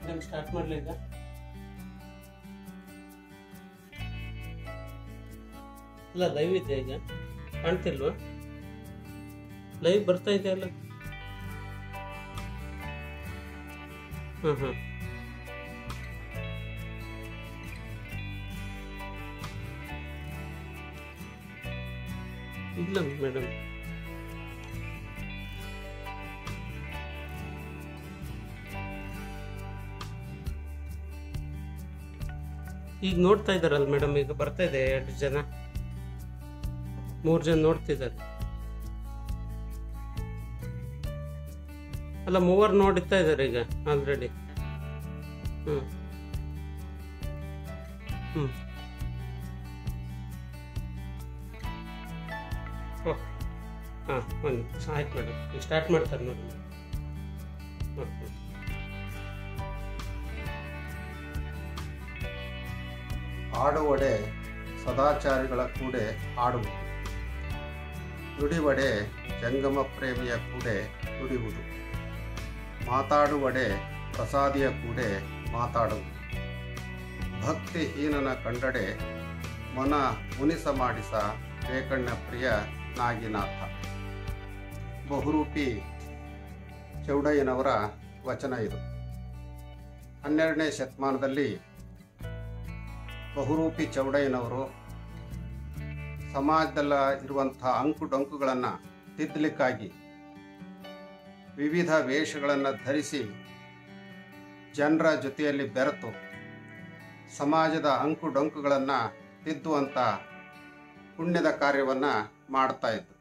second start ಮಾಡಲಿ ಈಗ ಇಲ್ಲ ಲೈವ್ ಇದೆ ಈಗ ಕಾಣ್ತಿಲ್ವಾ ಲೈವ್ ಬರ್ತಾ ಇದೆ ಅಲ್ಲ ಹ್ಮ್ ಹ್ಮ್ ಇಲ್ಲ ಮೇಡಮ್ ಈಗ ನೋಡ್ತಾ ಇದಾರಲ್ಲ ಮೇಡಮ್ ಈಗ ಬರ್ತಾ ಇದೆ ಎರಡು ಜನ ಮೂರು ಜನ ನೋಡ್ತಿದ್ದಾರೆ ಅಲ್ಲ ಮೂವರು ನೋಡ್ತಾ ಇದ್ದಾರೆ ಈಗ ಆಲ್ರೆಡಿ ಹ್ಮ್ ಹ್ಮ್ ಓಹ್ ಹಾಂ ಒಂದು ಆಯ್ತು ಮೇಡಮ್ ಈಗ ಸ್ಟಾರ್ಟ್ ಮಾಡ್ತಾರೆ ನೋಡಿ ಹ್ಮ್ ಹ್ಮ್ ಆಡುವಡೆ ಸದಾಚಾರಿಗಳ ಕೂಡೆ ಆಡುವುದು ನುಡಿವಡೆ ಜಂಗಮ ಪ್ರೇಮಿಯ ಕೂಡೆ ನುಡಿಯುವುದು ಮಾತಾಡುವಡೆ ಪ್ರಸಾದಿಯ ಕೂಡೆ ಮಾತಾಡುವುದು ಭಕ್ತಿಹೀನನ ಕಂಡಡೆ ಮನ ಮುನಿಸ ಮಾಡಿಸ ರೇಕಣ್ಣ ಪ್ರಿಯ ನಾಗಿನಾಥ ಬಹುರೂಪಿ ಚೌಡಯ್ಯನವರ ವಚನ ಇದು ಹನ್ನೆರಡನೇ ಶತಮಾನದಲ್ಲಿ ಬಹುರೂಪಿ ಚೌಡಯ್ಯನವರು ಸಮಾಜದಲ್ಲ ಇರುವಂಥ ಅಂಕು ಡೊಂಕುಗಳನ್ನು ತಿದ್ದಲಿಕ್ಕಾಗಿ ವಿವಿಧ ವೇಷಗಳನ್ನು ಧರಿಸಿ ಜನರ ಜೊತೆಯಲ್ಲಿ ಬೆರೆತು ಸಮಾಜದ ಅಂಕು ಡೊಂಕುಗಳನ್ನು ತಿದ್ದುವಂಥ ಪುಣ್ಯದ ಕಾರ್ಯವನ್ನು ಮಾಡ್ತಾ ಇದ್ದು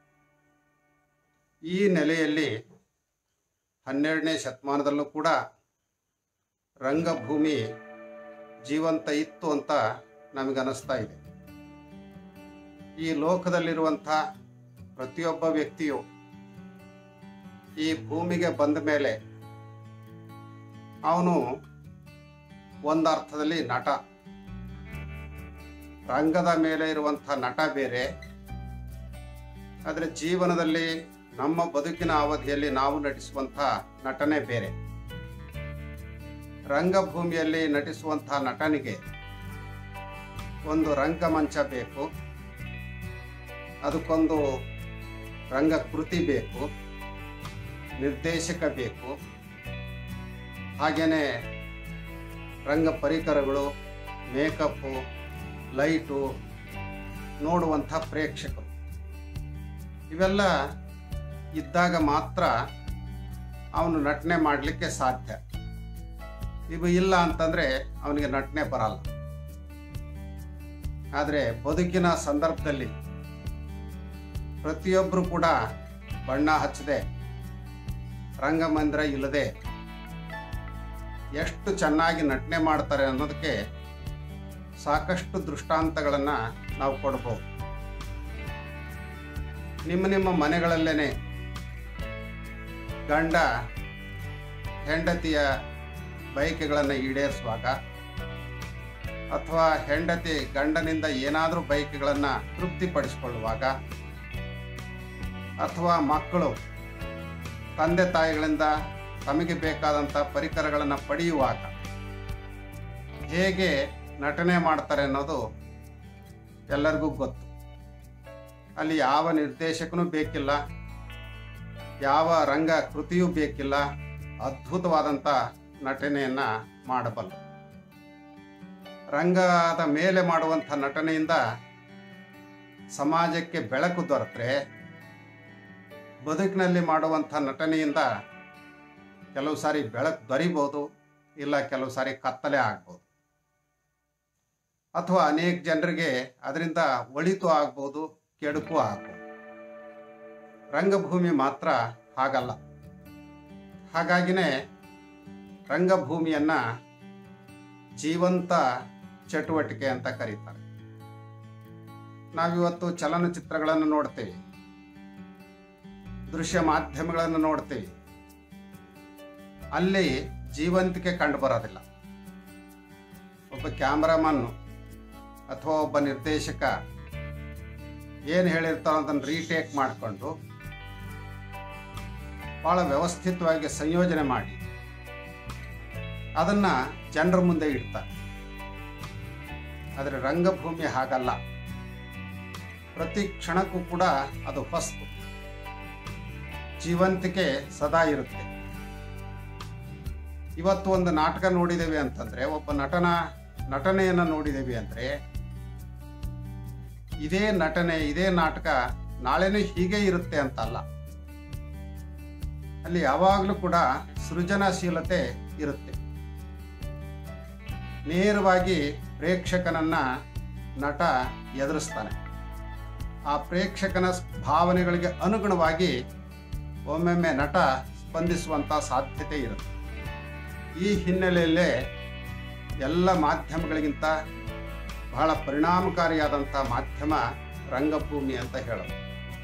ಈ ನೆಲೆಯಲ್ಲಿ ಹನ್ನೆರಡನೇ ಶತಮಾನದಲ್ಲೂ ಕೂಡ ರಂಗಭೂಮಿ ಜೀವಂತ ಇತ್ತು ಅಂತ ನಮಗನ್ನಿಸ್ತಾ ಇದೆ ಈ ಲೋಕದಲ್ಲಿರುವಂಥ ಪ್ರತಿಯೊಬ್ಬ ವ್ಯಕ್ತಿಯು ಈ ಭೂಮಿಗೆ ಬಂದ ಮೇಲೆ ಅವನು ಒಂದರ್ಥದಲ್ಲಿ ನಟ ರಂಗದ ಮೇಲೆ ಇರುವಂಥ ನಟ ಬೇರೆ ಆದರೆ ಜೀವನದಲ್ಲಿ ನಮ್ಮ ಬದುಕಿನ ಅವಧಿಯಲ್ಲಿ ನಾವು ನಟಿಸುವಂಥ ನಟನೆ ಬೇರೆ ರಂಗಭೂಮಿಯಲ್ಲಿ ನಟಿಸುವಂತಹ ನಟನಿಗೆ ಒಂದು ರಂಗಮಂಚ ಬೇಕು ಅದಕ್ಕೊಂದು ರಂಗಕೃತಿ ಬೇಕು ನಿರ್ದೇಶಕ ಬೇಕು ಹಾಗೆಯೇ ರಂಗ ಪರಿಕರಗಳು ಮೇಕಪ್ಪು ಲೈಟು ನೋಡುವಂಥ ಪ್ರೇಕ್ಷಕರು ಇವೆಲ್ಲ ಇದ್ದಾಗ ಮಾತ್ರ ಅವನು ನಟನೆ ಮಾಡಲಿಕ್ಕೆ ಸಾಧ್ಯ ಇವು ಇಲ್ಲ ಅಂತಂದ್ರೆ ಅವನಿಗೆ ನಟನೆ ಬರಲ್ಲ ಆದರೆ ಬದುಕಿನ ಸಂದರ್ಭದಲ್ಲಿ ಪ್ರತಿಯೊಬ್ಬರು ಕೂಡ ಬಣ್ಣ ಹಚ್ಚದೆ ರಂಗಮಂದಿರ ಇಲ್ಲದೆ ಎಷ್ಟು ಚೆನ್ನಾಗಿ ನಟನೆ ಮಾಡ್ತಾರೆ ಅನ್ನೋದಕ್ಕೆ ಸಾಕಷ್ಟು ದೃಷ್ಟಾಂತಗಳನ್ನು ನಾವು ಕೊಡ್ಬೋದು ನಿಮ್ಮ ನಿಮ್ಮ ಮನೆಗಳಲ್ಲೇನೆ ಗಂಡ ಹೆಂಡತಿಯ ಬಯಕೆಗಳನ್ನು ಈಡೇರಿಸುವಾಗ ಅಥವಾ ಹೆಂಡತಿ ಗಂಡನಿಂದ ಏನಾದರೂ ಬಯಕೆಗಳನ್ನು ತೃಪ್ತಿಪಡಿಸಿಕೊಳ್ಳುವಾಗ ಅಥವಾ ಮಕ್ಕಳು ತಂದೆ ತಾಯಿಗಳಿಂದ ತಮಗೆ ಬೇಕಾದಂಥ ಪರಿಕರಗಳನ್ನು ಪಡೆಯುವಾಗ ಹೇಗೆ ನಟನೆ ಮಾಡ್ತಾರೆ ಅನ್ನೋದು ಎಲ್ಲರಿಗೂ ಗೊತ್ತು ಅಲ್ಲಿ ಯಾವ ನಿರ್ದೇಶಕನೂ ಬೇಕಿಲ್ಲ ಯಾವ ರಂಗ ಕೃತಿಯೂ ಬೇಕಿಲ್ಲ ಅದ್ಭುತವಾದಂಥ ನಟನೆಯನ್ನ ಮಾಡಬಲ್ಲ ರಂಗದ ಮೇಲೆ ಮಾಡುವಂಥ ನಟನೆಯಿಂದ ಸಮಾಜಕ್ಕೆ ಬೆಳಕು ದೊರೆತರೆ ಬದುಕಿನಲ್ಲಿ ಮಾಡುವಂಥ ನಟನೆಯಿಂದ ಕೆಲವು ಸಾರಿ ಬೆಳಕು ದೊರಿಬೋದು ಇಲ್ಲ ಕೆಲವು ಸಾರಿ ಕತ್ತಲೆ ಆಗ್ಬೋದು ಅಥವಾ ಅನೇಕ ಜನರಿಗೆ ಅದರಿಂದ ಒಳಿತು ಆಗ್ಬೋದು ಕೆಡುಕು ಆಗ್ಬೋದು ರಂಗಭೂಮಿ ಮಾತ್ರ ಹಾಗಲ್ಲ ಹಾಗಾಗಿನೇ ರಂಗಭೂಮಿಯನ್ನ ಜೀವಂತ ಚಟುವಟಿಕೆ ಅಂತ ಕರೀತಾರೆ ನಾವಿವತ್ತು ಚಲನಚಿತ್ರಗಳನ್ನು ನೋಡ್ತೇವೆ ದೃಶ್ಯ ಮಾಧ್ಯಮಗಳನ್ನು ನೋಡ್ತೀವಿ ಅಲ್ಲಿ ಜೀವಂತಿಕೆ ಕಂಡು ಬರೋದಿಲ್ಲ ಒಬ್ಬ ಕ್ಯಾಮ್ರಾಮನ್ ಅಥವಾ ಒಬ್ಬ ನಿರ್ದೇಶಕ ಏನು ಹೇಳಿರ್ತಾರೋ ಅದನ್ನು ರೀಟೇಕ್ ಮಾಡಿಕೊಂಡು ಭಾಳ ವ್ಯವಸ್ಥಿತವಾಗಿ ಸಂಯೋಜನೆ ಮಾಡಿ ಅದನ್ನ ಜನರ ಮುಂದೆ ಇಡ್ತಾರೆ ಆದರೆ ರಂಗಭೂಮಿ ಹಾಗಲ್ಲ ಪ್ರತಿ ಕ್ಷಣಕ್ಕೂ ಕೂಡ ಅದು ಹೊಸ್ತು ಜೀವಂತಿಕೆ ಸದಾ ಇರುತ್ತೆ ಇವತ್ತು ಒಂದು ನಾಟಕ ನೋಡಿದ್ದೇವೆ ಅಂತಂದ್ರೆ ಒಬ್ಬ ನಟನ ನಟನೆಯನ್ನ ನೋಡಿದ್ದೇವೆ ಅಂದ್ರೆ ಇದೇ ನಟನೆ ಇದೇ ನಾಟಕ ನಾಳೆನೂ ಹೀಗೆ ಇರುತ್ತೆ ಅಂತಲ್ಲ ಅಲ್ಲಿ ಯಾವಾಗಲೂ ಕೂಡ ಸೃಜನಶೀಲತೆ ಇರುತ್ತೆ ನೇರವಾಗಿ ಪ್ರೇಕ್ಷಕನನ್ನ ನಟ ಎದುರಿಸ್ತಾನೆ ಆ ಪ್ರೇಕ್ಷಕನ ಭಾವನೆಗಳಿಗೆ ಅನುಗುಣವಾಗಿ ಒಮ್ಮೊಮ್ಮೆ ನಟ ಸ್ಪಂದಿಸುವಂತ ಸಾಧ್ಯತೆ ಇರುತ್ತೆ ಈ ಹಿನ್ನೆಲೆಯಲ್ಲೇ ಎಲ್ಲ ಮಾಧ್ಯಮಗಳಿಗಿಂತ ಬಹಳ ಪರಿಣಾಮಕಾರಿಯಾದಂಥ ಮಾಧ್ಯಮ ರಂಗಭೂಮಿ ಅಂತ ಹೇಳೋದು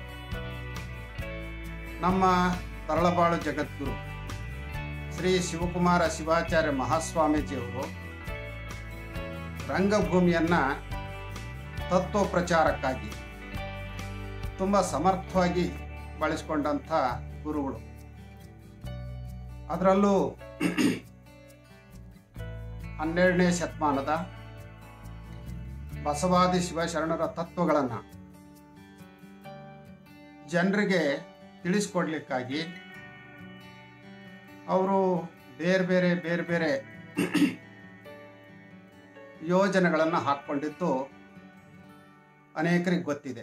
ನಮ್ಮ ತರಳಬಾಳು ಜಗದ್ಗುರು ಶ್ರೀ ಶಿವಕುಮಾರ ಶಿವಾಚಾರ್ಯ ಮಹಾಸ್ವಾಮೀಜಿಯವರು ರಂಗಭೂಮಿಯನ್ನ ತತ್ವ ಪ್ರಚಾರಕ್ಕಾಗಿ ತುಂಬ ಸಮರ್ಥವಾಗಿ ಬಳಸಿಕೊಂಡಂಥ ಗುರುಗಳು ಅದರಲ್ಲೂ ಹನ್ನೆರಡನೇ ಶತಮಾನದ ಬಸವಾದಿ ಶಿವಶರಣರ ತತ್ವಗಳನ್ನು ಜನರಿಗೆ ತಿಳಿಸ್ಕೊಡ್ಲಿಕ್ಕಾಗಿ ಅವರು ಬೇರೆ ಬೇರೆ ಬೇರೆ ಬೇರೆ ಯೋಜನೆಗಳನ್ನು ಹಾಕ್ಕೊಂಡಿದ್ದು ಅನೇಕರಿಗೆ ಗೊತ್ತಿದೆ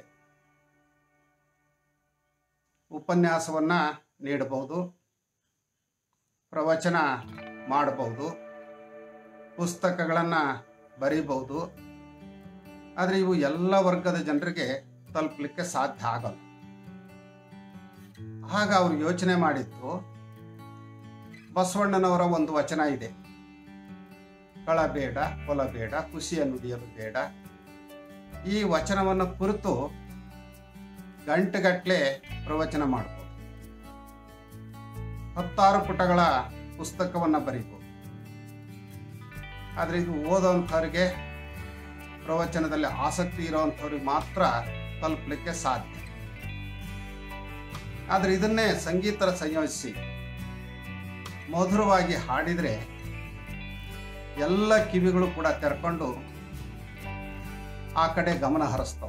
ಉಪನ್ಯಾಸವನ್ನ ನೀಡಬಹುದು ಪ್ರವಚನ ಮಾಡಬಹುದು ಪುಸ್ತಕಗಳನ್ನು ಬರೀಬಹುದು ಆದರೆ ಇವು ಎಲ್ಲ ವರ್ಗದ ಜನರಿಗೆ ತಲುಪಲಿಕ್ಕೆ ಸಾಧ್ಯ ಆಗಲ್ಲ ಆಗ ಅವರು ಯೋಚನೆ ಮಾಡಿದ್ದು ಬಸವಣ್ಣನವರ ಒಂದು ವಚನ ಇದೆ ಕಳ ಬೇಡ ಹೊಲ ಬೇಡ ಖುಷಿಯ ನುಡಿಯಲು ಬೇಡ ಈ ವಚನವನ್ನು ಕುರಿತು ಗಂಟೆಗಟ್ಟಲೆ ಪ್ರವಚನ ಮಾಡಬಹುದು ಹತ್ತಾರು ಪುಟಗಳ ಪುಸ್ತಕವನ್ನ ಬರೀಬಹುದು ಆದರೆ ಇದು ಓದೋಂಥವ್ರಿಗೆ ಪ್ರವಚನದಲ್ಲಿ ಆಸಕ್ತಿ ಇರೋವಂಥವ್ರಿಗೆ ಮಾತ್ರ ತಲುಪಲಿಕ್ಕೆ ಸಾಧ್ಯ ಆದರೆ ಇದನ್ನೇ ಸಂಗೀತ ಸಂಯೋಜಿಸಿ ಮಧುರವಾಗಿ ಹಾಡಿದರೆ ಎಲ್ಲ ಕಿವಿಗಳು ಕೂಡ ತೆರ್ಕೊಂಡು ಆ ಕಡೆ ಗಮನ ಹರಿಸ್ತಾವ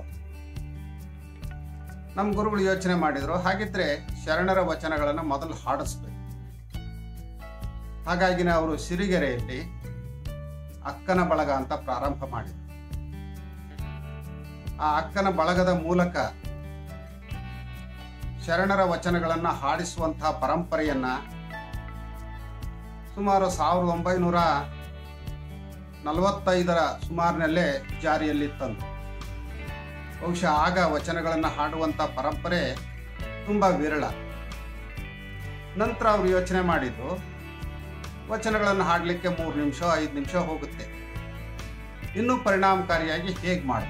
ನಮ್ಮ ಗುರುಗಳು ಯೋಚನೆ ಮಾಡಿದ್ರು ಹಾಗಿದ್ರೆ ಶರಣರ ವಚನಗಳನ್ನು ಮೊದಲು ಹಾಡಿಸ್ಬೇಕು ಹಾಗಾಗಿನೇ ಅವರು ಸಿರಿಗೆರೆಯಲ್ಲಿ ಅಕ್ಕನ ಬಳಗ ಅಂತ ಪ್ರಾರಂಭ ಮಾಡಿದರು ಆ ಅಕ್ಕನ ಬಳಗದ ಮೂಲಕ ಶರಣರ ವಚನಗಳನ್ನು ಹಾಡಿಸುವಂತಹ ಪರಂಪರೆಯನ್ನ ಸುಮಾರು ಸಾವಿರದ ಒಂಬೈನೂರ ನಲವತ್ತೈದರ ಸುಮಾರಿನಲ್ಲೇ ಜಾರಿಯಲ್ಲಿ ತಂದು ಬಹುಶಃ ಆಗ ವಚನಗಳನ್ನು ಹಾಡುವಂಥ ಪರಂಪರೆ ತುಂಬ ವಿರಳ ನಂತರ ಅವರು ಯೋಚನೆ ಮಾಡಿದ್ದು ವಚನಗಳನ್ನು ಹಾಡಲಿಕ್ಕೆ ಮೂರು ನಿಮಿಷ ಐದು ನಿಮಿಷ ಹೋಗುತ್ತೆ ಇನ್ನೂ ಪರಿಣಾಮಕಾರಿಯಾಗಿ ಹೇಗೆ ಮಾಡಬೇಕು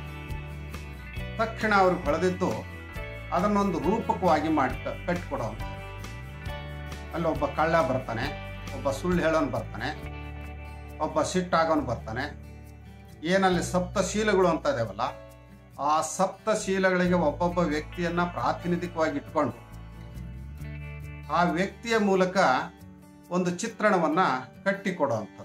ತಕ್ಷಣ ಅವ್ರಿಗೆ ಹೊಳೆದಿದ್ದು ಅದನ್ನೊಂದು ರೂಪಕವಾಗಿ ಮಾಡಿ ಕಟ್ಟಿಕೊಡೋ ಅಲ್ಲಿ ಒಬ್ಬ ಕಳ್ಳ ಬರ್ತಾನೆ ಒಬ್ಬ ಸುಳ್ಳು ಹೇಳೋನು ಬರ್ತಾನೆ ಒಬ್ಬ ಸಿಟ್ಟಾಗೋನು ಬರ್ತಾನೆ ಏನಲ್ಲಿ ಸಪ್ತಶೀಲಗಳು ಅಂತ ಇದಾವಲ್ಲ ಆ ಸಪ್ತಶೀಲಗಳಿಗೆ ಒಬ್ಬೊಬ್ಬ ವ್ಯಕ್ತಿಯನ್ನ ಪ್ರಾತಿನಿಧಿಕವಾಗಿ ಇಟ್ಕೊಂಡು ಆ ವ್ಯಕ್ತಿಯ ಮೂಲಕ ಒಂದು ಚಿತ್ರಣವನ್ನ ಕಟ್ಟಿಕೊಡುವಂಥದ್ದು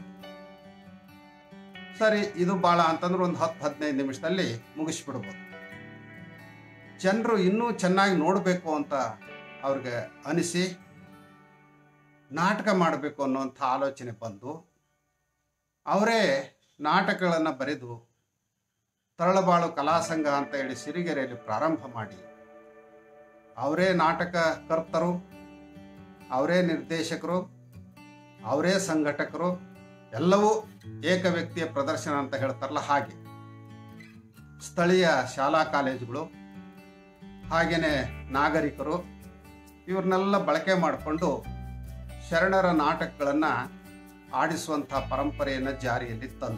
ಸರಿ ಇದು ಭಾಳ ಅಂತಂದ್ರೆ ಒಂದು ಹತ್ತು ಹದಿನೈದು ನಿಮಿಷದಲ್ಲಿ ಮುಗಿಸ್ಬಿಡ್ಬೋದು ಜನರು ಇನ್ನೂ ಚೆನ್ನಾಗಿ ನೋಡಬೇಕು ಅಂತ ಅವ್ರಿಗೆ ಅನಿಸಿ ನಾಟಕ ಮಾಡಬೇಕು ಅನ್ನುವಂಥ ಆಲೋಚನೆ ಬಂದು ಅವರೇ ನಾಟಕಗಳನ್ನು ಬರೆದು ತರಳಬಾಳು ಕಲಾಸಂಘ ಅಂತ ಹೇಳಿ ಸಿರಿಗೆರೆಯಲ್ಲಿ ಪ್ರಾರಂಭ ಮಾಡಿ ಅವರೇ ನಾಟಕ ಕರ್ತರು ಅವರೇ ನಿರ್ದೇಶಕರು ಅವರೇ ಸಂಘಟಕರು ಎಲ್ಲವೂ ಏಕ ವ್ಯಕ್ತಿಯ ಪ್ರದರ್ಶನ ಅಂತ ಹೇಳ್ತಾರಲ್ಲ ಹಾಗೆ ಸ್ಥಳೀಯ ಶಾಲಾ ಕಾಲೇಜುಗಳು ಹಾಗೇನೆ ನಾಗರಿಕರು ಇವ್ರನ್ನೆಲ್ಲ ಬಳಕೆ ಮಾಡಿಕೊಂಡು ಶರಣರ ನಾಟಕಗಳನ್ನು ಆಡಿಸುವಂಥ ಪರಂಪರೆಯನ್ನು ಜಾರಿಯಲ್ಲಿ ತಂದು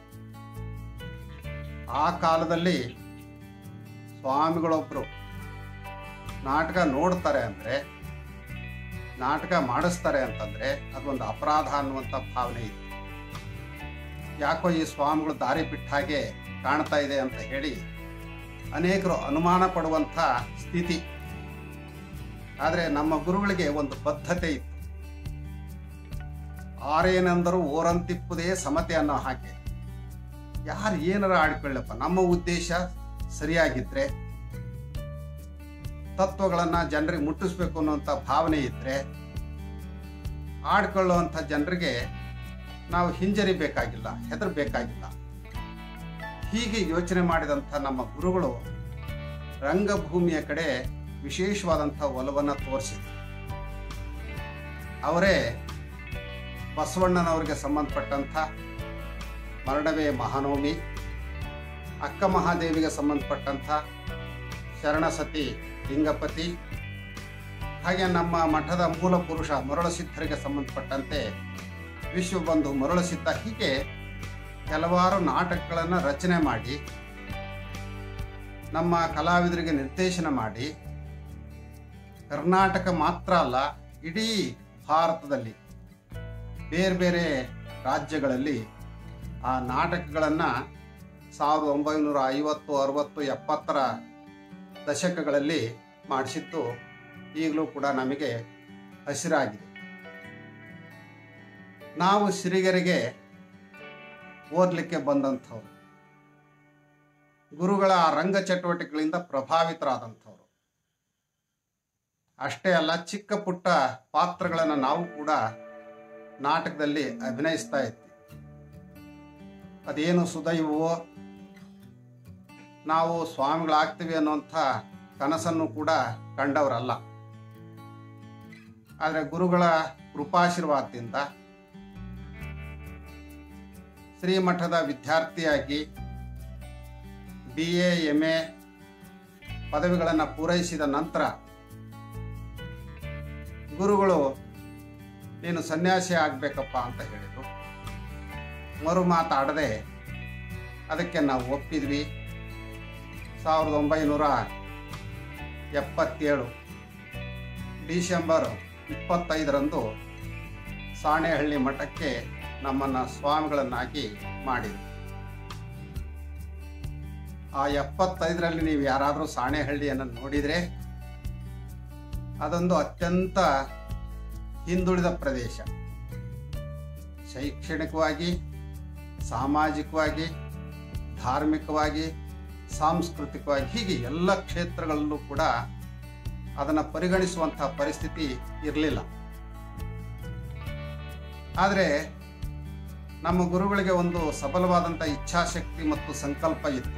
ಆ ಕಾಲದಲ್ಲಿ ಸ್ವಾಮಿಗಳೊಬ್ಬರು ನಾಟಕ ನೋಡ್ತಾರೆ ಅಂದರೆ ನಾಟಕ ಮಾಡಿಸ್ತಾರೆ ಅಂತಂದ್ರೆ ಅದೊಂದು ಅಪರಾಧ ಅನ್ನುವಂಥ ಭಾವನೆ ಇತ್ತು ಯಾಕೋ ಈ ಸ್ವಾಮಿಗಳು ದಾರಿ ಬಿಟ್ಟ ಹಾಗೆ ಕಾಣ್ತಾ ಇದೆ ಅಂತ ಹೇಳಿ ಅನೇಕರು ಅನುಮಾನ ಪಡುವಂಥ ಸ್ಥಿತಿ ಆದರೆ ನಮ್ಮ ಗುರುಗಳಿಗೆ ಒಂದು ಬದ್ಧತೆ ಇತ್ತು ಆರೇನೆಂದರೂ ಓರಂತಿಪ್ಪುದೇ ಸಮತೆ ಅನ್ನೋ ಹಾಗೆ ಯಾರು ಏನಾರ ಆಡ್ಕೊಳ್ಳಪ್ಪ ನಮ್ಮ ಉದ್ದೇಶ ಸರಿಯಾಗಿದ್ರೆ ತತ್ವಗಳನ್ನ ಜನರಿಗೆ ಮುಟ್ಟಿಸ್ಬೇಕು ಅನ್ನುವಂಥ ಭಾವನೆ ಇದ್ರೆ ಆಡ್ಕೊಳ್ಳುವಂಥ ಜನರಿಗೆ ನಾವು ಹಿಂಜರಿಬೇಕಾಗಿಲ್ಲ ಹೆದರ್ಬೇಕಾಗಿಲ್ಲ ಹೀಗೆ ಯೋಚನೆ ಮಾಡಿದಂಥ ನಮ್ಮ ಗುರುಗಳು ರಂಗಭೂಮಿಯ ಕಡೆ ವಿಶೇಷವಾದಂಥ ಒಲವನ್ನು ತೋರಿಸಿದ್ರು ಅವರೇ ಬಸವಣ್ಣನವರಿಗೆ ಸಂಬಂಧಪಟ್ಟಂಥ ಮರಣವೇ ಮಹಾನವಮಿ ಅಕ್ಕ ಮಹಾದೇವಿಗೆ ಸಂಬಂಧಪಟ್ಟಂಥ ಶರಣಸತಿ ಲಿಂಗಪತಿ ಹಾಗೆ ನಮ್ಮ ಮಠದ ಮೂಲ ಪುರುಷ ಮರುಳಸಿದ್ಧರಿಗೆ ಸಂಬಂಧಪಟ್ಟಂತೆ ವಿಶ್ವಬಂಧು ಮರುಳಸಿದ್ಧ ಹೀಗೆ ಕೆಲವಾರು ನಾಟಕಗಳನ್ನು ರಚನೆ ಮಾಡಿ ನಮ್ಮ ಕಲಾವಿದರಿಗೆ ನಿರ್ದೇಶನ ಮಾಡಿ ಕರ್ನಾಟಕ ಮಾತ್ರ ಅಲ್ಲ ಇಡೀ ಭಾರತದಲ್ಲಿ ಬೇರೆ ಬೇರೆ ರಾಜ್ಯಗಳಲ್ಲಿ ಆ ನಾಟಕಗಳನ್ನು ಸಾವಿರದ ಒಂಬೈನೂರ ಐವತ್ತು ಅರವತ್ತು ಎಪ್ಪತ್ತರ ದಶಕಗಳಲ್ಲಿ ಮಾಡಿಸಿದ್ದು ಈಗಲೂ ಕೂಡ ನಮಗೆ ಹಸಿರಾಗಿದೆ ನಾವು ಸಿರಿಗೆರೆಗೆ ಓದಲಿಕ್ಕೆ ಬಂದಂಥವ್ರು ಗುರುಗಳ ಆ ರಂಗ ಚಟುವಟಿಕೆಗಳಿಂದ ಪ್ರಭಾವಿತರಾದಂಥವ್ರು ಅಷ್ಟೇ ಅಲ್ಲ ಚಿಕ್ಕ ಪುಟ್ಟ ಪಾತ್ರಗಳನ್ನು ನಾವು ಕೂಡ ನಾಟಕದಲ್ಲಿ ಅಭಿನಯಿಸ್ತಾ ಇದ್ವಿ ಅದೇನು ಸುದೈವವೋ ನಾವು ಸ್ವಾಮಿಗಳಾಗ್ತೀವಿ ಅನ್ನುವಂಥ ಕನಸನ್ನು ಕೂಡ ಕಂಡವರಲ್ಲ ಆದರೆ ಗುರುಗಳ ಕೃಪಾಶೀರ್ವಾದದಿಂದ ಶ್ರೀಮಠದ ವಿದ್ಯಾರ್ಥಿಯಾಗಿ ಬಿ ಎ ಎಮ್ ಎ ಪದವಿಗಳನ್ನು ಪೂರೈಸಿದ ನಂತರ ಗುರುಗಳು ನೀನು ಸನ್ಯಾಸಿ ಆಗಬೇಕಪ್ಪ ಅಂತ ಹೇಳಿದರು ಮರು ಮಾತಾಡದೆ ಅದಕ್ಕೆ ನಾವು ಒಪ್ಪಿದ್ವಿ ಸಾವಿರದ ಒಂಬೈನೂರ ಎಪ್ಪತ್ತೇಳು ಡಿಸೆಂಬರ್ ಇಪ್ಪತ್ತೈದರಂದು ಸಾಣೆಹಳ್ಳಿ ಮಠಕ್ಕೆ ನಮ್ಮನ್ನು ಸ್ವಾಮಿಗಳನ್ನಾಗಿ ಮಾಡಿದರು ಆ ಎಪ್ಪತ್ತೈದರಲ್ಲಿ ನೀವು ಯಾರಾದರೂ ಸಾಣೆಹಳ್ಳಿಯನ್ನು ನೋಡಿದರೆ ಅದೊಂದು ಅತ್ಯಂತ ಹಿಂದುಳಿದ ಪ್ರದೇಶ ಶೈಕ್ಷಣಿಕವಾಗಿ ಸಾಮಾಜಿಕವಾಗಿ ಧಾರ್ಮಿಕವಾಗಿ ಸಾಂಸ್ಕೃತಿಕವಾಗಿ ಹೀಗೆ ಎಲ್ಲ ಕ್ಷೇತ್ರಗಳಲ್ಲೂ ಕೂಡ ಅದನ್ನು ಪರಿಗಣಿಸುವಂತಹ ಪರಿಸ್ಥಿತಿ ಇರಲಿಲ್ಲ ಆದರೆ ನಮ್ಮ ಗುರುಗಳಿಗೆ ಒಂದು ಸಬಲವಾದಂಥ ಇಚ್ಛಾಶಕ್ತಿ ಮತ್ತು ಸಂಕಲ್ಪ ಇತ್ತು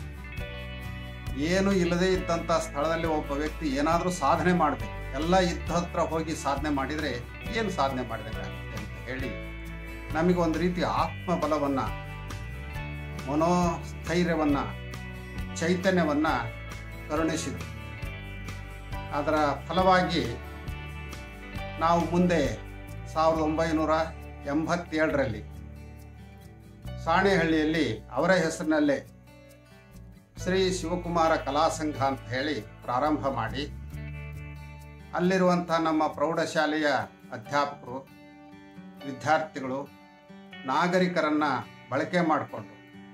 ಏನು ಇಲ್ಲದೇ ಇದ್ದಂಥ ಸ್ಥಳದಲ್ಲಿ ಒಬ್ಬ ವ್ಯಕ್ತಿ ಏನಾದರೂ ಸಾಧನೆ ಮಾಡಬೇಕು ಎಲ್ಲ ಇದ್ದ ಹತ್ರ ಹೋಗಿ ಸಾಧನೆ ಮಾಡಿದರೆ ಏನು ಸಾಧನೆ ಮಾಡಿದಂಗಾಗುತ್ತೆ ಅಂತ ಹೇಳಿ ನಮಗೆ ಒಂದು ರೀತಿ ಆತ್ಮಬಲವನ್ನು ಮನೋಸ್ಥೈರ್ಯವನ್ನು ಚೈತನ್ಯವನ್ನು ಕರುಣಿಸಿದರು ಅದರ ಫಲವಾಗಿ ನಾವು ಮುಂದೆ ಸಾವಿರದ ಒಂಬೈನೂರ ಎಂಬತ್ತೇಳರಲ್ಲಿ ಸಾಣೆಹಳ್ಳಿಯಲ್ಲಿ ಅವರ ಹೆಸರಿನಲ್ಲೇ ಶ್ರೀ ಶಿವಕುಮಾರ ಕಲಾ ಸಂಘ ಅಂತ ಹೇಳಿ ಪ್ರಾರಂಭ ಮಾಡಿ ಅಲ್ಲಿರುವಂಥ ನಮ್ಮ ಪ್ರೌಢಶಾಲೆಯ ಅಧ್ಯಾಪಕರು ವಿದ್ಯಾರ್ಥಿಗಳು ನಾಗರಿಕರನ್ನ ಬಳಕೆ ಮಾಡಿಕೊಂಡು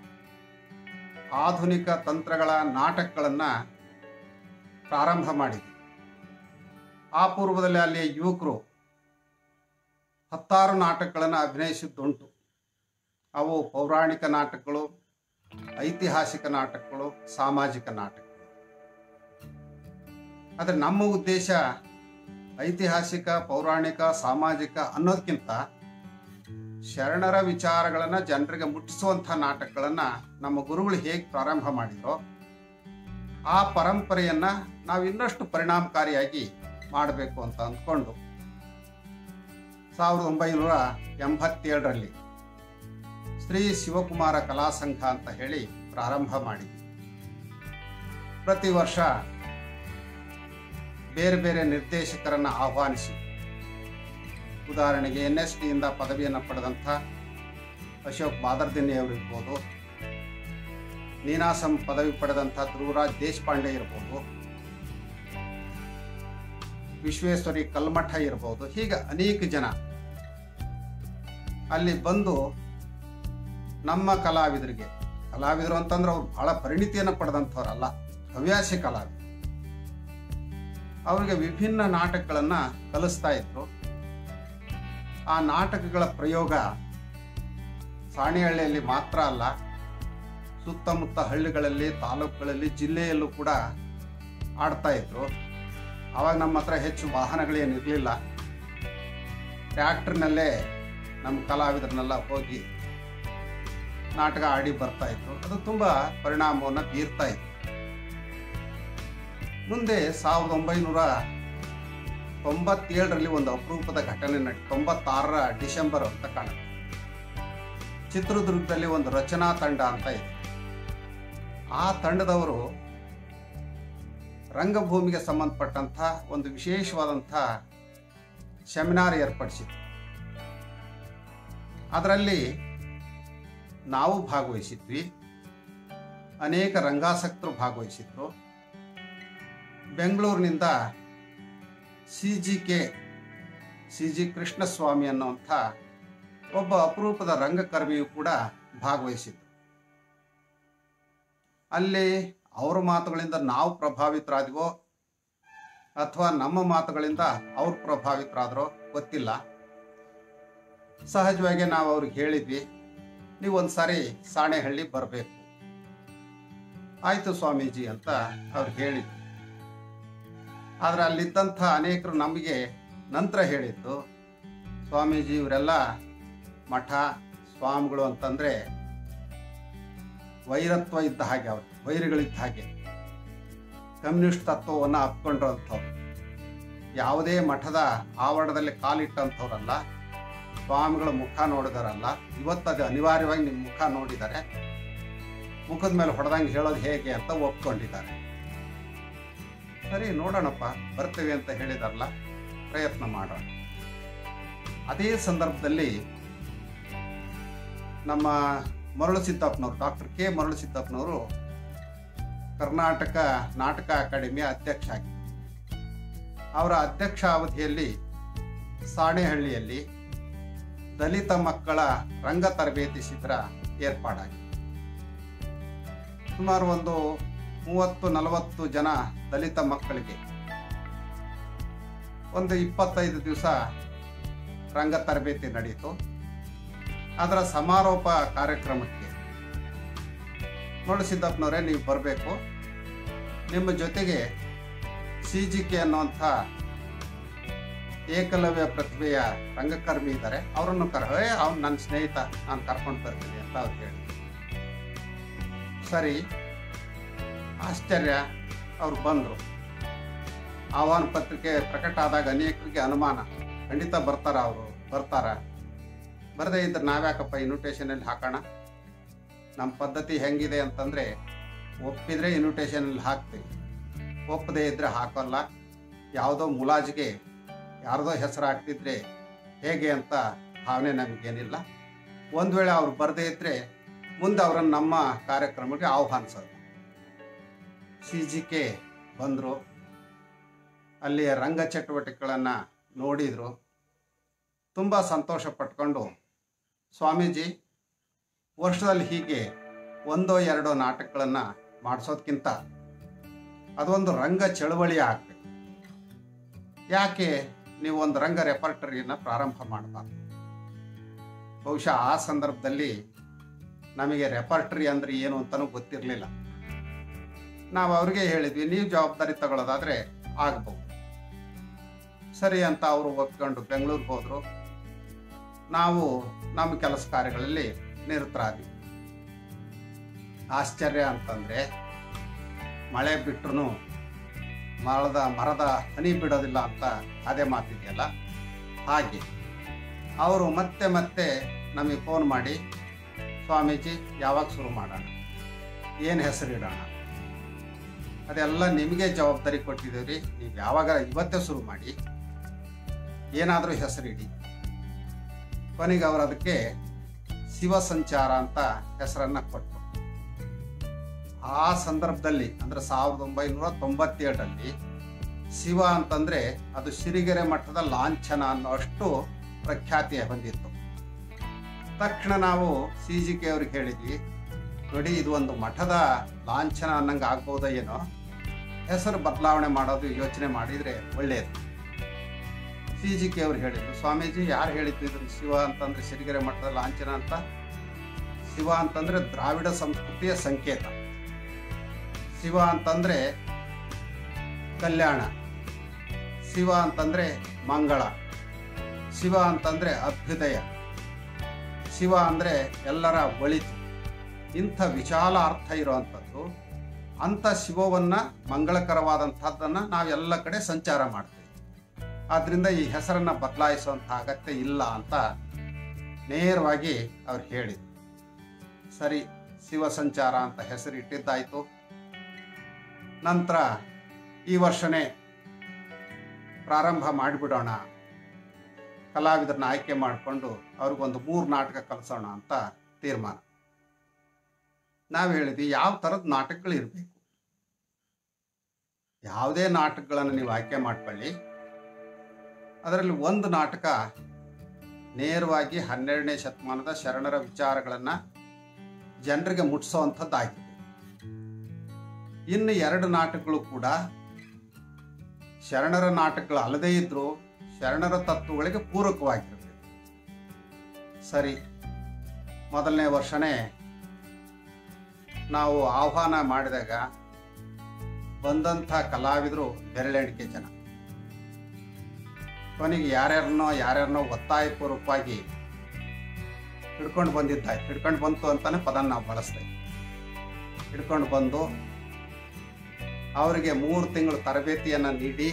ಆಧುನಿಕ ತಂತ್ರಗಳ ನಾಟಕಗಳನ್ನು ಪ್ರಾರಂಭ ಮಾಡಿದ್ವಿ ಆ ಪೂರ್ವದಲ್ಲಿ ಅಲ್ಲಿಯ ಯುವಕರು ಹತ್ತಾರು ನಾಟಕಗಳನ್ನು ಅಭಿನಯಿಸಿದ್ದುಂಟು ಅವು ಪೌರಾಣಿಕ ನಾಟಕಗಳು ಐತಿಹಾಸಿಕ ನಾಟಕಗಳು ಸಾಮಾಜಿಕ ನಾಟಕಗಳು ಆದರೆ ನಮ್ಮ ಉದ್ದೇಶ ಐತಿಹಾಸಿಕ ಪೌರಾಣಿಕ ಸಾಮಾಜಿಕ ಅನ್ನೋದಕ್ಕಿಂತ ಶರಣರ ವಿಚಾರಗಳನ್ನು ಜನರಿಗೆ ಮುಟ್ಟಿಸುವಂಥ ನಾಟಕಗಳನ್ನು ನಮ್ಮ ಗುರುಗಳು ಹೇಗೆ ಪ್ರಾರಂಭ ಮಾಡಿದರೋ ಆ ಪರಂಪರೆಯನ್ನು ನಾವು ಇನ್ನಷ್ಟು ಪರಿಣಾಮಕಾರಿಯಾಗಿ ಮಾಡಬೇಕು ಅಂತ ಅಂದ್ಕೊಂಡು ಸಾವಿರದ ಒಂಬೈನೂರ ಎಂಬತ್ತೇಳರಲ್ಲಿ ಶ್ರೀ ಶಿವಕುಮಾರ ಕಲಾ ಸಂಘ ಅಂತ ಹೇಳಿ ಪ್ರಾರಂಭ ಮಾಡಿದ್ವಿ ಪ್ರತಿ ವರ್ಷ ಬೇರೆ ಬೇರೆ ನಿರ್ದೇಶಕರನ್ನ ಆಹ್ವಾನಿಸಿ ಉದಾಹರಣೆಗೆ ಎನ್ ಎಸ್ ಟಿಯಿಂದ ಪದವಿಯನ್ನು ಪಡೆದಂಥ ಅಶೋಕ್ ಬಾದರ್ದಿನ್ನಿ ಅವರು ಇರ್ಬೋದು ನೀನಾಸಂ ಪದವಿ ಪಡೆದಂಥ ಧ್ರುವರಾಜ್ ದೇಶಪಾಂಡೆ ಇರ್ಬೋದು ವಿಶ್ವೇಶ್ವರಿ ಕಲ್ಮಠ ಇರ್ಬೋದು ಹೀಗೆ ಅನೇಕ ಜನ ಅಲ್ಲಿ ಬಂದು ನಮ್ಮ ಕಲಾವಿದರಿಗೆ ಕಲಾವಿದರು ಅಂತಂದ್ರೆ ಅವ್ರು ಬಹಳ ಪರಿಣಿತಿಯನ್ನು ಪಡೆದಂಥವ್ರಲ್ಲ ಹವ್ಯಾಸಿ ಕಲಾವಿದರು ಅವರಿಗೆ ವಿಭಿನ್ನ ನಾಟಕಗಳನ್ನು ಕಲಿಸ್ತಾ ಇದ್ರು ಆ ನಾಟಕಗಳ ಪ್ರಯೋಗ ಸಾಣಿಹಳ್ಳಿಯಲ್ಲಿ ಮಾತ್ರ ಅಲ್ಲ ಸುತ್ತಮುತ್ತ ಹಳ್ಳಿಗಳಲ್ಲಿ ತಾಲೂಕುಗಳಲ್ಲಿ ಜಿಲ್ಲೆಯಲ್ಲೂ ಕೂಡ ಆಡ್ತಾ ಇದ್ರು ಅವಾಗ ನಮ್ಮ ಹತ್ರ ಹೆಚ್ಚು ವಾಹನಗಳೇನಿರಲಿಲ್ಲ ಟ್ರ್ಯಾಕ್ಟರ್ನಲ್ಲೇ ನಮ್ಮ ಕಲಾವಿದರನ್ನೆಲ್ಲ ಹೋಗಿ ನಾಟಕ ಆಡಿ ಬರ್ತಾ ಇದ್ರು ಅದು ತುಂಬ ಪರಿಣಾಮವನ್ನು ಬೀರ್ತಾ ಇತ್ತು ಮುಂದೆ ಸಾವಿರದ ಒಂಬೈನೂರ ತೊಂಬತ್ತೇಳರಲ್ಲಿ ಒಂದು ಅಪರೂಪದ ಘಟನೆ ನಡಿ ತೊಂಬತ್ತಾರರ ಡಿಸೆಂಬರ್ ಅಂತ ಕಾಣುತ್ತೆ ಚಿತ್ರದುರ್ಗದಲ್ಲಿ ಒಂದು ರಚನಾ ತಂಡ ಅಂತ ಇದೆ ಆ ತಂಡದವರು ರಂಗಭೂಮಿಗೆ ಸಂಬಂಧಪಟ್ಟಂಥ ಒಂದು ವಿಶೇಷವಾದಂಥ ಸೆಮಿನಾರ್ ಏರ್ಪಡಿಸಿದ್ರು ಅದರಲ್ಲಿ ನಾವು ಭಾಗವಹಿಸಿದ್ವಿ ಅನೇಕ ರಂಗಾಸಕ್ತರು ಭಾಗವಹಿಸಿದ್ರು ಬೆಂಗಳೂರಿನಿಂದ C G K C G Krishnaswamy ಅನ್ನುವಂಥ ಒಬ್ಬ ಅಪರೂಪದ ರಂಗಕರ್ಮಿಯು ಕೂಡ ಭಾಗವಹಿಸಿದ್ರು ಅಲ್ಲಿ ಅವರ ಮಾತುಗಳಿಂದ ನಾವು ಪ್ರಭಾವಿತರಾದ್ವೋ ಅಥವಾ ನಮ್ಮ ಮಾತುಗಳಿಂದ ಅವ್ರು ಪ್ರಭಾವಿತರಾದ್ರೋ ಗೊತ್ತಿಲ್ಲ ಸಹಜವಾಗಿ ನಾವು ಅವ್ರಿಗೆ ಹೇಳಿದ್ವಿ ನೀವು ಒಂದು ಸಾರಿ ಸಾಣೆಹಳ್ಳಿ ಬರಬೇಕು ಆಯಿತು ಸ್ವಾಮೀಜಿ ಅಂತ ಅವ್ರು ಹೇಳಿದ್ವಿ ಆದರೆ ಅಲ್ಲಿದ್ದಂಥ ಅನೇಕರು ನಮಗೆ ನಂತರ ಹೇಳಿದ್ದು ಸ್ವಾಮೀಜಿ ಇವರೆಲ್ಲ ಮಠ ಸ್ವಾಮಿಗಳು ಅಂತಂದರೆ ವೈರತ್ವ ಇದ್ದ ಹಾಗೆ ಅವರು ವೈರಿಗಳಿದ್ದ ಹಾಗೆ ಕಮ್ಯುನಿಸ್ಟ್ ತತ್ವವನ್ನು ಅಪ್ಕೊಂಡಿರೋಂಥವ್ರು ಯಾವುದೇ ಮಠದ ಆವರಣದಲ್ಲಿ ಕಾಲಿಟ್ಟಂಥವ್ರಲ್ಲ ಸ್ವಾಮಿಗಳ ಮುಖ ನೋಡಿದಾರಲ್ಲ ಇವತ್ತು ಅದು ಅನಿವಾರ್ಯವಾಗಿ ನಿಮ್ಮ ಮುಖ ನೋಡಿದ್ದಾರೆ ಮುಖದ ಮೇಲೆ ಹೊಡೆದಂಗೆ ಹೇಳೋದು ಹೇಗೆ ಅಂತ ಒಪ್ಕೊಂಡಿದ್ದಾರೆ ಸರಿ ನೋಡೋಣಪ್ಪ ಬರ್ತೀವಿ ಅಂತ ಹೇಳಿದಾರಲ್ಲ ಪ್ರಯತ್ನ ಮಾಡೋಣ ಅದೇ ಸಂದರ್ಭದಲ್ಲಿ ನಮ್ಮ ಮರಳು ಸಿದ್ದಪ್ಪನವರು ಡಾಕ್ಟರ್ ಕೆ ಮರಳು ಸಿದ್ದಪ್ಪನವರು ಕರ್ನಾಟಕ ನಾಟಕ ಅಕಾಡೆಮಿಯ ಅಧ್ಯಕ್ಷ ಆಗಿದ್ದರು ಅವರ ಅಧ್ಯಕ್ಷ ಅವಧಿಯಲ್ಲಿ ಸಾಣೆಹಳ್ಳಿಯಲ್ಲಿ ದಲಿತ ಮಕ್ಕಳ ರಂಗ ತರಬೇತಿ ಶಿಬಿರ ಏರ್ಪಾಡಾಗಿದೆ ಸುಮಾರು ಒಂದು ಮೂವತ್ತು ನಲವತ್ತು ಜನ ದಲಿತ ಮಕ್ಕಳಿಗೆ ಒಂದು ಇಪ್ಪತ್ತೈದು ದಿವಸ ರಂಗ ತರಬೇತಿ ನಡೆಯಿತು ಅದರ ಸಮಾರೋಪ ಕಾರ್ಯಕ್ರಮಕ್ಕೆ ನೋಡಿ ಸಿದ್ದಪ್ಪನವರೇ ನೀವು ಬರಬೇಕು ನಿಮ್ಮ ಜೊತೆಗೆ ಸಿ ಜಿ ಕೆ ಅನ್ನುವಂಥ ಏಕಲವ್ಯ ಪ್ರತಿಭೆಯ ರಂಗಕರ್ಮಿ ಇದ್ದಾರೆ ಅವರನ್ನು ಕರ ಏ ಅವ್ನು ನನ್ನ ಸ್ನೇಹಿತ ನಾನು ಕರ್ಕೊಂಡು ಬರ್ತೀನಿ ಅಂತ ಅವ್ರು ಹೇಳಿ ಸರಿ ಆಶ್ಚರ್ಯ ಅವ್ರು ಬಂದರು ಆಹ್ವಾನ ಪತ್ರಿಕೆ ಪ್ರಕಟ ಆದಾಗ ಅನೇಕರಿಗೆ ಅನುಮಾನ ಖಂಡಿತ ಬರ್ತಾರ ಅವರು ಬರ್ತಾರ ಬರದೇ ಇದ್ರೆ ನಾವ್ಯಾಕಪ್ಪ ಇನ್ವಿಟೇಷನಲ್ಲಿ ಹಾಕೋಣ ನಮ್ಮ ಪದ್ಧತಿ ಹೆಂಗಿದೆ ಅಂತಂದರೆ ಒಪ್ಪಿದ್ರೆ ಇನ್ವಿಟೇಷನಲ್ಲಿ ಹಾಕ್ತೀವಿ ಒಪ್ಪದೇ ಇದ್ರೆ ಹಾಕೋಲ್ಲ ಯಾವುದೋ ಮುಲಾಜಿಗೆ ಯಾರ್ದೋ ಹೆಸರು ಹಾಕ್ತಿದ್ರೆ ಹೇಗೆ ಅಂತ ಭಾವನೆ ನಮಗೇನಿಲ್ಲ ಒಂದು ವೇಳೆ ಅವ್ರು ಬರದೇ ಇದ್ದರೆ ಮುಂದೆ ಅವರನ್ನು ನಮ್ಮ ಕಾರ್ಯಕ್ರಮಕ್ಕೆ ಆಹ್ವಾನಿಸೋದು ಸಿ ಜಿ ಕೆ ಬಂದರು ಅಲ್ಲಿಯ ರಂಗ ಚಟುವಟಿಕೆಗಳನ್ನು ನೋಡಿದರು ತುಂಬ ಸಂತೋಷ ಪಟ್ಕೊಂಡು ಸ್ವಾಮೀಜಿ ವರ್ಷದಲ್ಲಿ ಹೀಗೆ ಒಂದೋ ಎರಡೋ ನಾಟಕಗಳನ್ನು ಮಾಡಿಸೋದ್ಕಿಂತ ಅದೊಂದು ರಂಗ ಚಳವಳಿ ಆಗಬೇಕು ಯಾಕೆ ನೀವು ಒಂದು ರಂಗ ರೆಪರ್ಟರಿಯನ್ನು ಪ್ರಾರಂಭ ಮಾಡಬಾರ್ದು ಬಹುಶಃ ಆ ಸಂದರ್ಭದಲ್ಲಿ ನಮಗೆ ರೆಪರ್ಟರಿ ಅಂದರೆ ಏನು ಅಂತಲೂ ಗೊತ್ತಿರಲಿಲ್ಲ ನಾವು ಅವ್ರಿಗೆ ಹೇಳಿದ್ವಿ ನೀವು ಜವಾಬ್ದಾರಿ ತಗೊಳ್ಳೋದಾದರೆ ಆಗ್ಬೋದು ಸರಿ ಅಂತ ಅವರು ಒಪ್ಕೊಂಡು ಬೆಂಗಳೂರಿಗೆ ಹೋದರು ನಾವು ನಮ್ಮ ಕೆಲಸ ಕಾರ್ಯಗಳಲ್ಲಿ ನಿರತರಾದ್ವಿ ಆಶ್ಚರ್ಯ ಅಂತಂದರೆ ಮಳೆ ಬಿಟ್ಟರು ಮರದ ಮರದ ಹನಿ ಬಿಡೋದಿಲ್ಲ ಅಂತ ಅದೇ ಮಾತಿದೆಯಲ್ಲ ಹಾಗೆ ಅವರು ಮತ್ತೆ ಮತ್ತೆ ನಮಗೆ ಫೋನ್ ಮಾಡಿ ಸ್ವಾಮೀಜಿ ಯಾವಾಗ ಶುರು ಮಾಡೋಣ ಏನು ಹೆಸರಿಡೋಣ ಅದೆಲ್ಲ ನಿಮಗೆ ಜವಾಬ್ದಾರಿ ಕೊಟ್ಟಿದ್ದೀವಿ ರೀ ನೀವು ಯಾವಾಗ ಇವತ್ತೇ ಶುರು ಮಾಡಿ ಏನಾದರೂ ಹೆಸರಿಡಿ ಕೊನೆಗೆ ಅವರು ಅದಕ್ಕೆ ಶಿವ ಸಂಚಾರ ಅಂತ ಹೆಸರನ್ನು ಕೊಟ್ಟರು ಆ ಸಂದರ್ಭದಲ್ಲಿ ಅಂದರೆ ಸಾವಿರದ ಒಂಬೈನೂರ ತೊಂಬತ್ತೇಳರಲ್ಲಿ ಶಿವ ಅಂತಂದರೆ ಅದು ಸಿರಿಗೆರೆ ಮಠದ ಲಾಂಛನ ಅನ್ನೋಷ್ಟು ಪ್ರಖ್ಯಾತಿ ಹೊಂದಿತ್ತು ತಕ್ಷಣ ನಾವು ಸಿ ಜಿ ಕೆ ಅವ್ರಿಗೆ ಹೇಳಿದ್ವಿ ನೋಡಿ ಇದು ಒಂದು ಮಠದ ಲಾಂಛನ ಅನ್ನಂಗೆ ಆಗ್ಬೋದೋ ಏನೋ ಹೆಸರು ಬದಲಾವಣೆ ಮಾಡೋದು ಯೋಚನೆ ಮಾಡಿದರೆ ಒಳ್ಳೆಯದು ಸಿ ಜಿ ಕೆ ಅವ್ರು ಹೇಳಿದ್ರು ಸ್ವಾಮೀಜಿ ಯಾರು ಹೇಳಿದ್ದು ಇದನ್ನು ಶಿವ ಅಂತಂದ್ರೆ ಸಿರಿಗೆರೆ ಮಠದ ಲಾಂಛನ ಅಂತ ಶಿವ ಅಂತಂದ್ರೆ ದ್ರಾವಿಡ ಸಂಸ್ಕೃತಿಯ ಸಂಕೇತ ಶಿವ ಅಂತಂದ್ರೆ ಕಲ್ಯಾಣ ಶಿವ ಅಂತಂದ್ರೆ ಮಂಗಳ ಶಿವ ಅಂತಂದ್ರೆ ಅಭ್ಯುದಯ ಶಿವ ಅಂದ್ರೆ ಎಲ್ಲರ ಒಳಿತು ಇಂಥ ವಿಶಾಲ ಅರ್ಥ ಇರುವಂಥದ್ದು ಅಂಥ ಶಿವವನ್ನ ಮಂಗಳಕರವಾದಂಥದ್ದನ್ನ ನಾವೆಲ್ಲ ಕಡೆ ಸಂಚಾರ ಮಾಡ್ತೀವಿ ಆದ್ರಿಂದ ಈ ಹೆಸರನ್ನ ಬದಲಾಯಿಸುವಂಥ ಅಗತ್ಯ ಇಲ್ಲ ಅಂತ ನೇರವಾಗಿ ಅವ್ರು ಹೇಳಿದ್ರು ಸರಿ ಶಿವ ಸಂಚಾರ ಅಂತ ಹೆಸರು ಇಟ್ಟಿದ್ದಾಯ್ತು ನಂತರ ಈ ವರ್ಷನೇ ಪ್ರಾರಂಭ ಮಾಡಿಬಿಡೋಣ ಕಲಾವಿದರನ್ನ ಆಯ್ಕೆ ಮಾಡಿಕೊಂಡು ಅವ್ರಿಗೊಂದು ಮೂರು ನಾಟಕ ಕಲಿಸೋಣ ಅಂತ ತೀರ್ಮಾನ ನಾವು ಹೇಳಿದ್ವಿ ಯಾವ ಥರದ ನಾಟಕಗಳು ಇರಬೇಕು ಯಾವುದೇ ನಾಟಕಗಳನ್ನು ನೀವು ಆಯ್ಕೆ ಮಾಡ್ಕೊಳ್ಳಿ ಅದರಲ್ಲಿ ಒಂದು ನಾಟಕ ನೇರವಾಗಿ ಹನ್ನೆರಡನೇ ಶತಮಾನದ ಶರಣರ ವಿಚಾರಗಳನ್ನು ಜನರಿಗೆ ಮುಟ್ಟಿಸೋವಂಥದ್ದಾಗಿದೆ ಇನ್ನು ಎರಡು ನಾಟಕಗಳು ಕೂಡ ಶರಣರ ನಾಟಕಗಳು ಅಲ್ಲದೇ ಇದ್ರೂ ಶರಣರ ತತ್ವಗಳಿಗೆ ಪೂರಕವಾಗಿರಬೇಕು ಸರಿ ಮೊದಲನೇ ವರ್ಷನೇ ನಾವು ಆಹ್ವಾನ ಮಾಡಿದಾಗ ಬಂದಂಥ ಕಲಾವಿದರು ಬೆರಳೆಣಿಕೆ ಜನ ಕೊನೆಗೆ ಯಾರ್ಯಾರನ್ನೋ ಯಾರ್ಯಾರನ್ನೋ ಒತ್ತಾಯಪೂರ್ವಕವಾಗಿ ಹಿಡ್ಕೊಂಡು ಬಂದಿದ್ದಾಯ್ತು ಹಿಡ್ಕೊಂಡು ಬಂತು ಅಂತಾನೆ ಪದ ನಾವು ಬಳಸ್ತೇವೆ ಹಿಡ್ಕೊಂಡು ಬಂದು ಅವರಿಗೆ ಮೂರು ತಿಂಗಳು ತರಬೇತಿಯನ್ನು ನೀಡಿ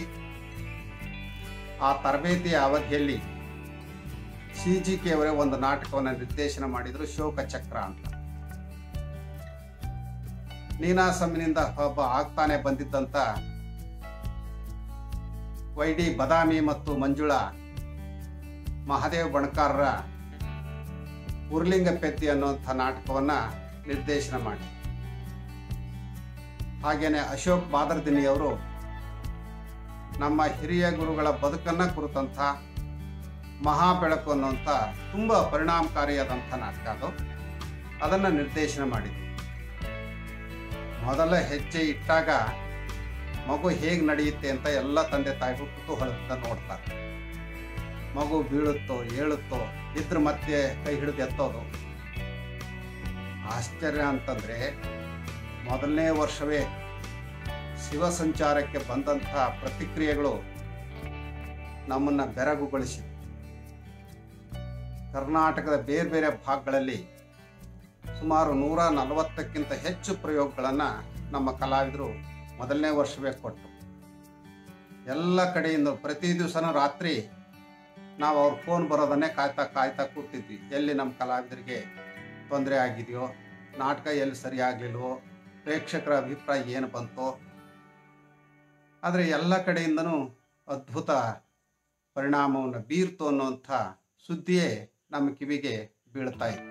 ಆ ತರಬೇತಿಯ ಅವಧಿಯಲ್ಲಿ ಸಿ ಜಿ ಕೆ ಅವರೇ ಒಂದು ನಾಟಕವನ್ನು ನಿರ್ದೇಶನ ಮಾಡಿದ್ರು ಶೋಕ ಚಕ್ರ ಅಂತ ನೀನಾಸಮ್ನಿಂದ ಒಬ್ಬ ಆಗ್ತಾನೆ ಬಂದಿದ್ದಂತ ವೈ ಡಿ ಬದಾಮಿ ಮತ್ತು ಮಂಜುಳಾ ಮಹಾದೇವ್ ಬಣಕಾರರ ಉರ್ಲಿಂಗ ಪೆದ್ದಿ ಅನ್ನುವಂಥ ನಾಟಕವನ್ನ ನಿರ್ದೇಶನ ಮಾಡಿ ಹಾಗೇನೆ ಅಶೋಕ್ ಬಾದರ್ದಿನಿಯವರು ನಮ್ಮ ಹಿರಿಯ ಗುರುಗಳ ಬದುಕನ್ನ ಕುರಿತಂಥ ಮಹಾಬೆಳಕು ಅನ್ನುವಂಥ ತುಂಬ ಪರಿಣಾಮಕಾರಿಯಾದಂಥ ನಾಟಕ ಅದು ಅದನ್ನು ನಿರ್ದೇಶನ ಮಾಡಿದ್ರು ಮೊದಲ ಹೆಜ್ಜೆ ಇಟ್ಟಾಗ ಮಗು ಹೇಗೆ ನಡೆಯುತ್ತೆ ಅಂತ ಎಲ್ಲ ತಂದೆ ತಾಯಿಗಳು ಕುತೂಹಲದಿಂದ ನೋಡ್ತಾರೆ ಮಗು ಬೀಳುತ್ತೋ ಏಳುತ್ತೋ ಇದ್ರ ಮಧ್ಯೆ ಕೈ ಹಿಡಿದು ಎತ್ತೋದು ಆಶ್ಚರ್ಯ ಅಂತಂದ್ರೆ ಮೊದಲನೇ ವರ್ಷವೇ ಶಿವ ಸಂಚಾರಕ್ಕೆ ಬಂದಂತಹ ಪ್ರತಿಕ್ರಿಯೆಗಳು ನಮ್ಮನ್ನ ಬೆರಗುಗೊಳಿಸಿ ಕರ್ನಾಟಕದ ಬೇರೆ ಬೇರೆ ಭಾಗಗಳಲ್ಲಿ ಸುಮಾರು ನೂರ ನಲವತ್ತಕ್ಕಿಂತ ಹೆಚ್ಚು ಪ್ರಯೋಗಗಳನ್ನು ನಮ್ಮ ಕಲಾವಿದರು ಮೊದಲನೇ ವರ್ಷವೇ ಕೊಟ್ಟು ಎಲ್ಲ ಕಡೆಯಿಂದ ಪ್ರತಿ ದಿವಸನೂ ರಾತ್ರಿ ನಾವು ಅವ್ರ ಫೋನ್ ಬರೋದನ್ನೇ ಕಾಯ್ತಾ ಕಾಯ್ತಾ ಕೂತಿದ್ವಿ ಎಲ್ಲಿ ನಮ್ಮ ಕಲಾವಿದರಿಗೆ ತೊಂದರೆ ಆಗಿದೆಯೋ ನಾಟಕ ಎಲ್ಲಿ ಸರಿ ಆಗಲಿಲ್ವೋ ಪ್ರೇಕ್ಷಕರ ಅಭಿಪ್ರಾಯ ಏನು ಬಂತೋ ಆದರೆ ಎಲ್ಲ ಕಡೆಯಿಂದನೂ ಅದ್ಭುತ ಪರಿಣಾಮವನ್ನು ಬೀರ್ತು ಅನ್ನುವಂಥ ಸುದ್ದಿಯೇ ನಮ್ಮ ಕಿವಿಗೆ ಬೀಳ್ತಾ ಇತ್ತು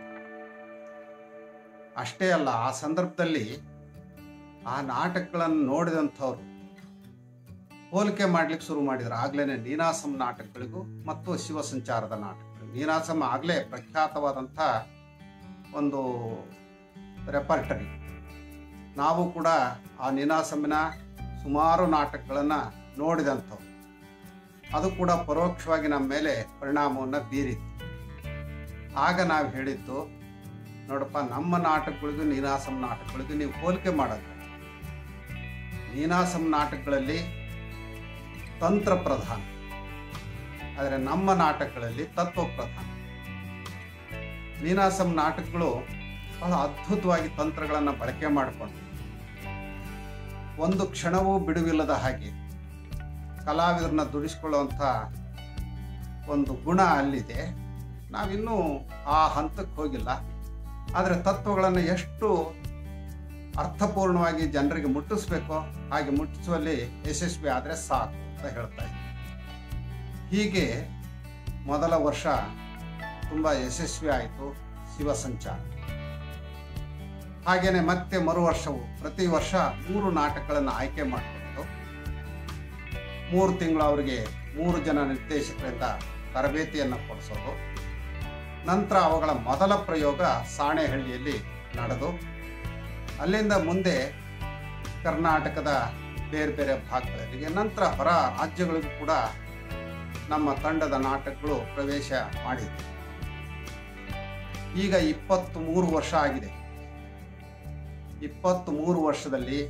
ಅಷ್ಟೇ ಅಲ್ಲ ಆ ಸಂದರ್ಭದಲ್ಲಿ ಆ ನಾಟಕಗಳನ್ನು ನೋಡಿದಂಥವ್ರು ಹೋಲಿಕೆ ಮಾಡ್ಲಿಕ್ಕೆ ಶುರು ಮಾಡಿದ್ರು ಆಗ್ಲೇ ನೀನಾಸಂ ನಾಟಕಗಳಿಗೂ ಮತ್ತು ಶಿವ ಸಂಚಾರದ ನಾಟಕಗಳು ನೀನಾಸಂ ಆಗಲೇ ಪ್ರಖ್ಯಾತವಾದಂಥ ಒಂದು ರೆಪರ್ಟರಿ ನಾವು ಕೂಡ ಆ ನೀನಾಸಮಿನ ಸುಮಾರು ನಾಟಕಗಳನ್ನು ನೋಡಿದಂಥವು ಅದು ಕೂಡ ಪರೋಕ್ಷವಾಗಿ ನಮ್ಮ ಮೇಲೆ ಪರಿಣಾಮವನ್ನು ಬೀರಿತ್ತು ಆಗ ನಾವು ಹೇಳಿದ್ದು ನೋಡಪ್ಪ ನಮ್ಮ ನಾಟಕಗಳಿಗೂ ನೀನಾಸಂ ನಾಟಕಗಳಿಗೂ ನೀವು ಹೋಲಿಕೆ ಮಾಡೋದು ನೀನಾಸಂ ನಾಟಕಗಳಲ್ಲಿ ತಂತ್ರ ಪ್ರಧಾನ ಆದರೆ ನಮ್ಮ ನಾಟಕಗಳಲ್ಲಿ ತತ್ವ ಪ್ರಧಾನ ನೀನಾಸಂ ನಾಟಕಗಳು ಬಹಳ ಅದ್ಭುತವಾಗಿ ತಂತ್ರಗಳನ್ನು ಬಳಕೆ ಮಾಡಿಕೊಂಡು ಒಂದು ಕ್ಷಣವೂ ಬಿಡುವಿಲ್ಲದ ಹಾಗೆ ಕಲಾವಿದರನ್ನ ದುಡಿಸ್ಕೊಳ್ಳುವಂಥ ಒಂದು ಗುಣ ಅಲ್ಲಿದೆ ನಾವಿನ್ನೂ ಆ ಹಂತಕ್ಕೆ ಹೋಗಿಲ್ಲ ಆದರೆ ತತ್ವಗಳನ್ನು ಎಷ್ಟು ಅರ್ಥಪೂರ್ಣವಾಗಿ ಜನರಿಗೆ ಮುಟ್ಟಿಸ್ಬೇಕೋ ಹಾಗೆ ಮುಟ್ಟಿಸುವಲ್ಲಿ ಯಶಸ್ವಿ ಆದರೆ ಸಾಕು ಅಂತ ಹೇಳ್ತಾ ಇದ್ದೀನಿ ಹೀಗೆ ಮೊದಲ ವರ್ಷ ತುಂಬ ಯಶಸ್ವಿ ಆಯಿತು ಶಿವ ಸಂಚಾರ ಹಾಗೇನೆ ಮತ್ತೆ ಮರು ವರ್ಷವು ಪ್ರತಿ ವರ್ಷ ಮೂರು ನಾಟಕಗಳನ್ನು ಆಯ್ಕೆ ಮಾಡಿಕೊಂಡು ಮೂರು ತಿಂಗಳು ಅವರಿಗೆ ಮೂರು ಜನ ನಿರ್ದೇಶಕರಿಂದ ತರಬೇತಿಯನ್ನು ಕೊಡಿಸೋದು ನಂತರ ಅವುಗಳ ಮೊದಲ ಪ್ರಯೋಗ ಸಾಣೆಹಳ್ಳಿಯಲ್ಲಿ ನಡೆದು ಅಲ್ಲಿಂದ ಮುಂದೆ ಕರ್ನಾಟಕದ ಬೇರೆ ಬೇರೆ ಭಾಗಗಳಿಗೆ ನಂತರ ಹೊರ ರಾಜ್ಯಗಳಿಗೂ ಕೂಡ ನಮ್ಮ ತಂಡದ ನಾಟಕಗಳು ಪ್ರವೇಶ ಮಾಡಿದ್ವು ಈಗ ಇಪ್ಪತ್ತ್ ಮೂರು ವರ್ಷ ಆಗಿದೆ ಇಪ್ಪತ್ತ್ ಮೂರು ವರ್ಷದಲ್ಲಿ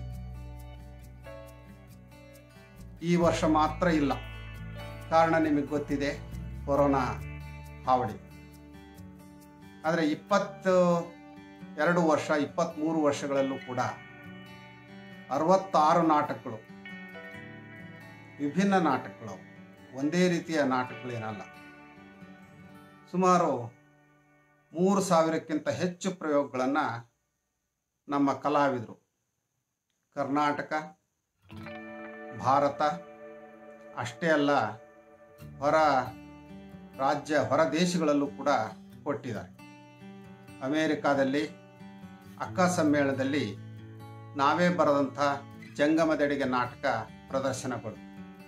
ಈ ವರ್ಷ ಮಾತ್ರ ಇಲ್ಲ ಕಾರಣ ನಿಮಗೆ ಗೊತ್ತಿದೆ ಕೊರೋನಾ ಹಾವಳಿ ಆದರೆ ಇಪ್ಪತ್ತು ಎರಡು ವರ್ಷ ಇಪ್ಪತ್ತ್ಮೂರು ವರ್ಷಗಳಲ್ಲೂ ಕೂಡ ಅರವತ್ತಾರು ನಾಟಕಗಳು ವಿಭಿನ್ನ ನಾಟಕಗಳು ಒಂದೇ ರೀತಿಯ ನಾಟಕಗಳೇನಲ್ಲ ಸುಮಾರು ಮೂರು ಸಾವಿರಕ್ಕಿಂತ ಹೆಚ್ಚು ಪ್ರಯೋಗಗಳನ್ನು ನಮ್ಮ ಕಲಾವಿದರು ಕರ್ನಾಟಕ ಭಾರತ ಅಷ್ಟೇ ಅಲ್ಲ ಹೊರ ರಾಜ್ಯ ಹೊರ ದೇಶಗಳಲ್ಲೂ ಕೂಡ ಕೊಟ್ಟಿದ್ದಾರೆ ಅಮೇರಿಕಾದಲ್ಲಿ ಅಕ್ಕ ಸಮ್ಮೇಳನದಲ್ಲಿ ನಾವೇ ಬರೆದಂಥ ಜಂಗಮದೆಡೆಗೆ ನಾಟಕ ಪ್ರದರ್ಶನಗಳು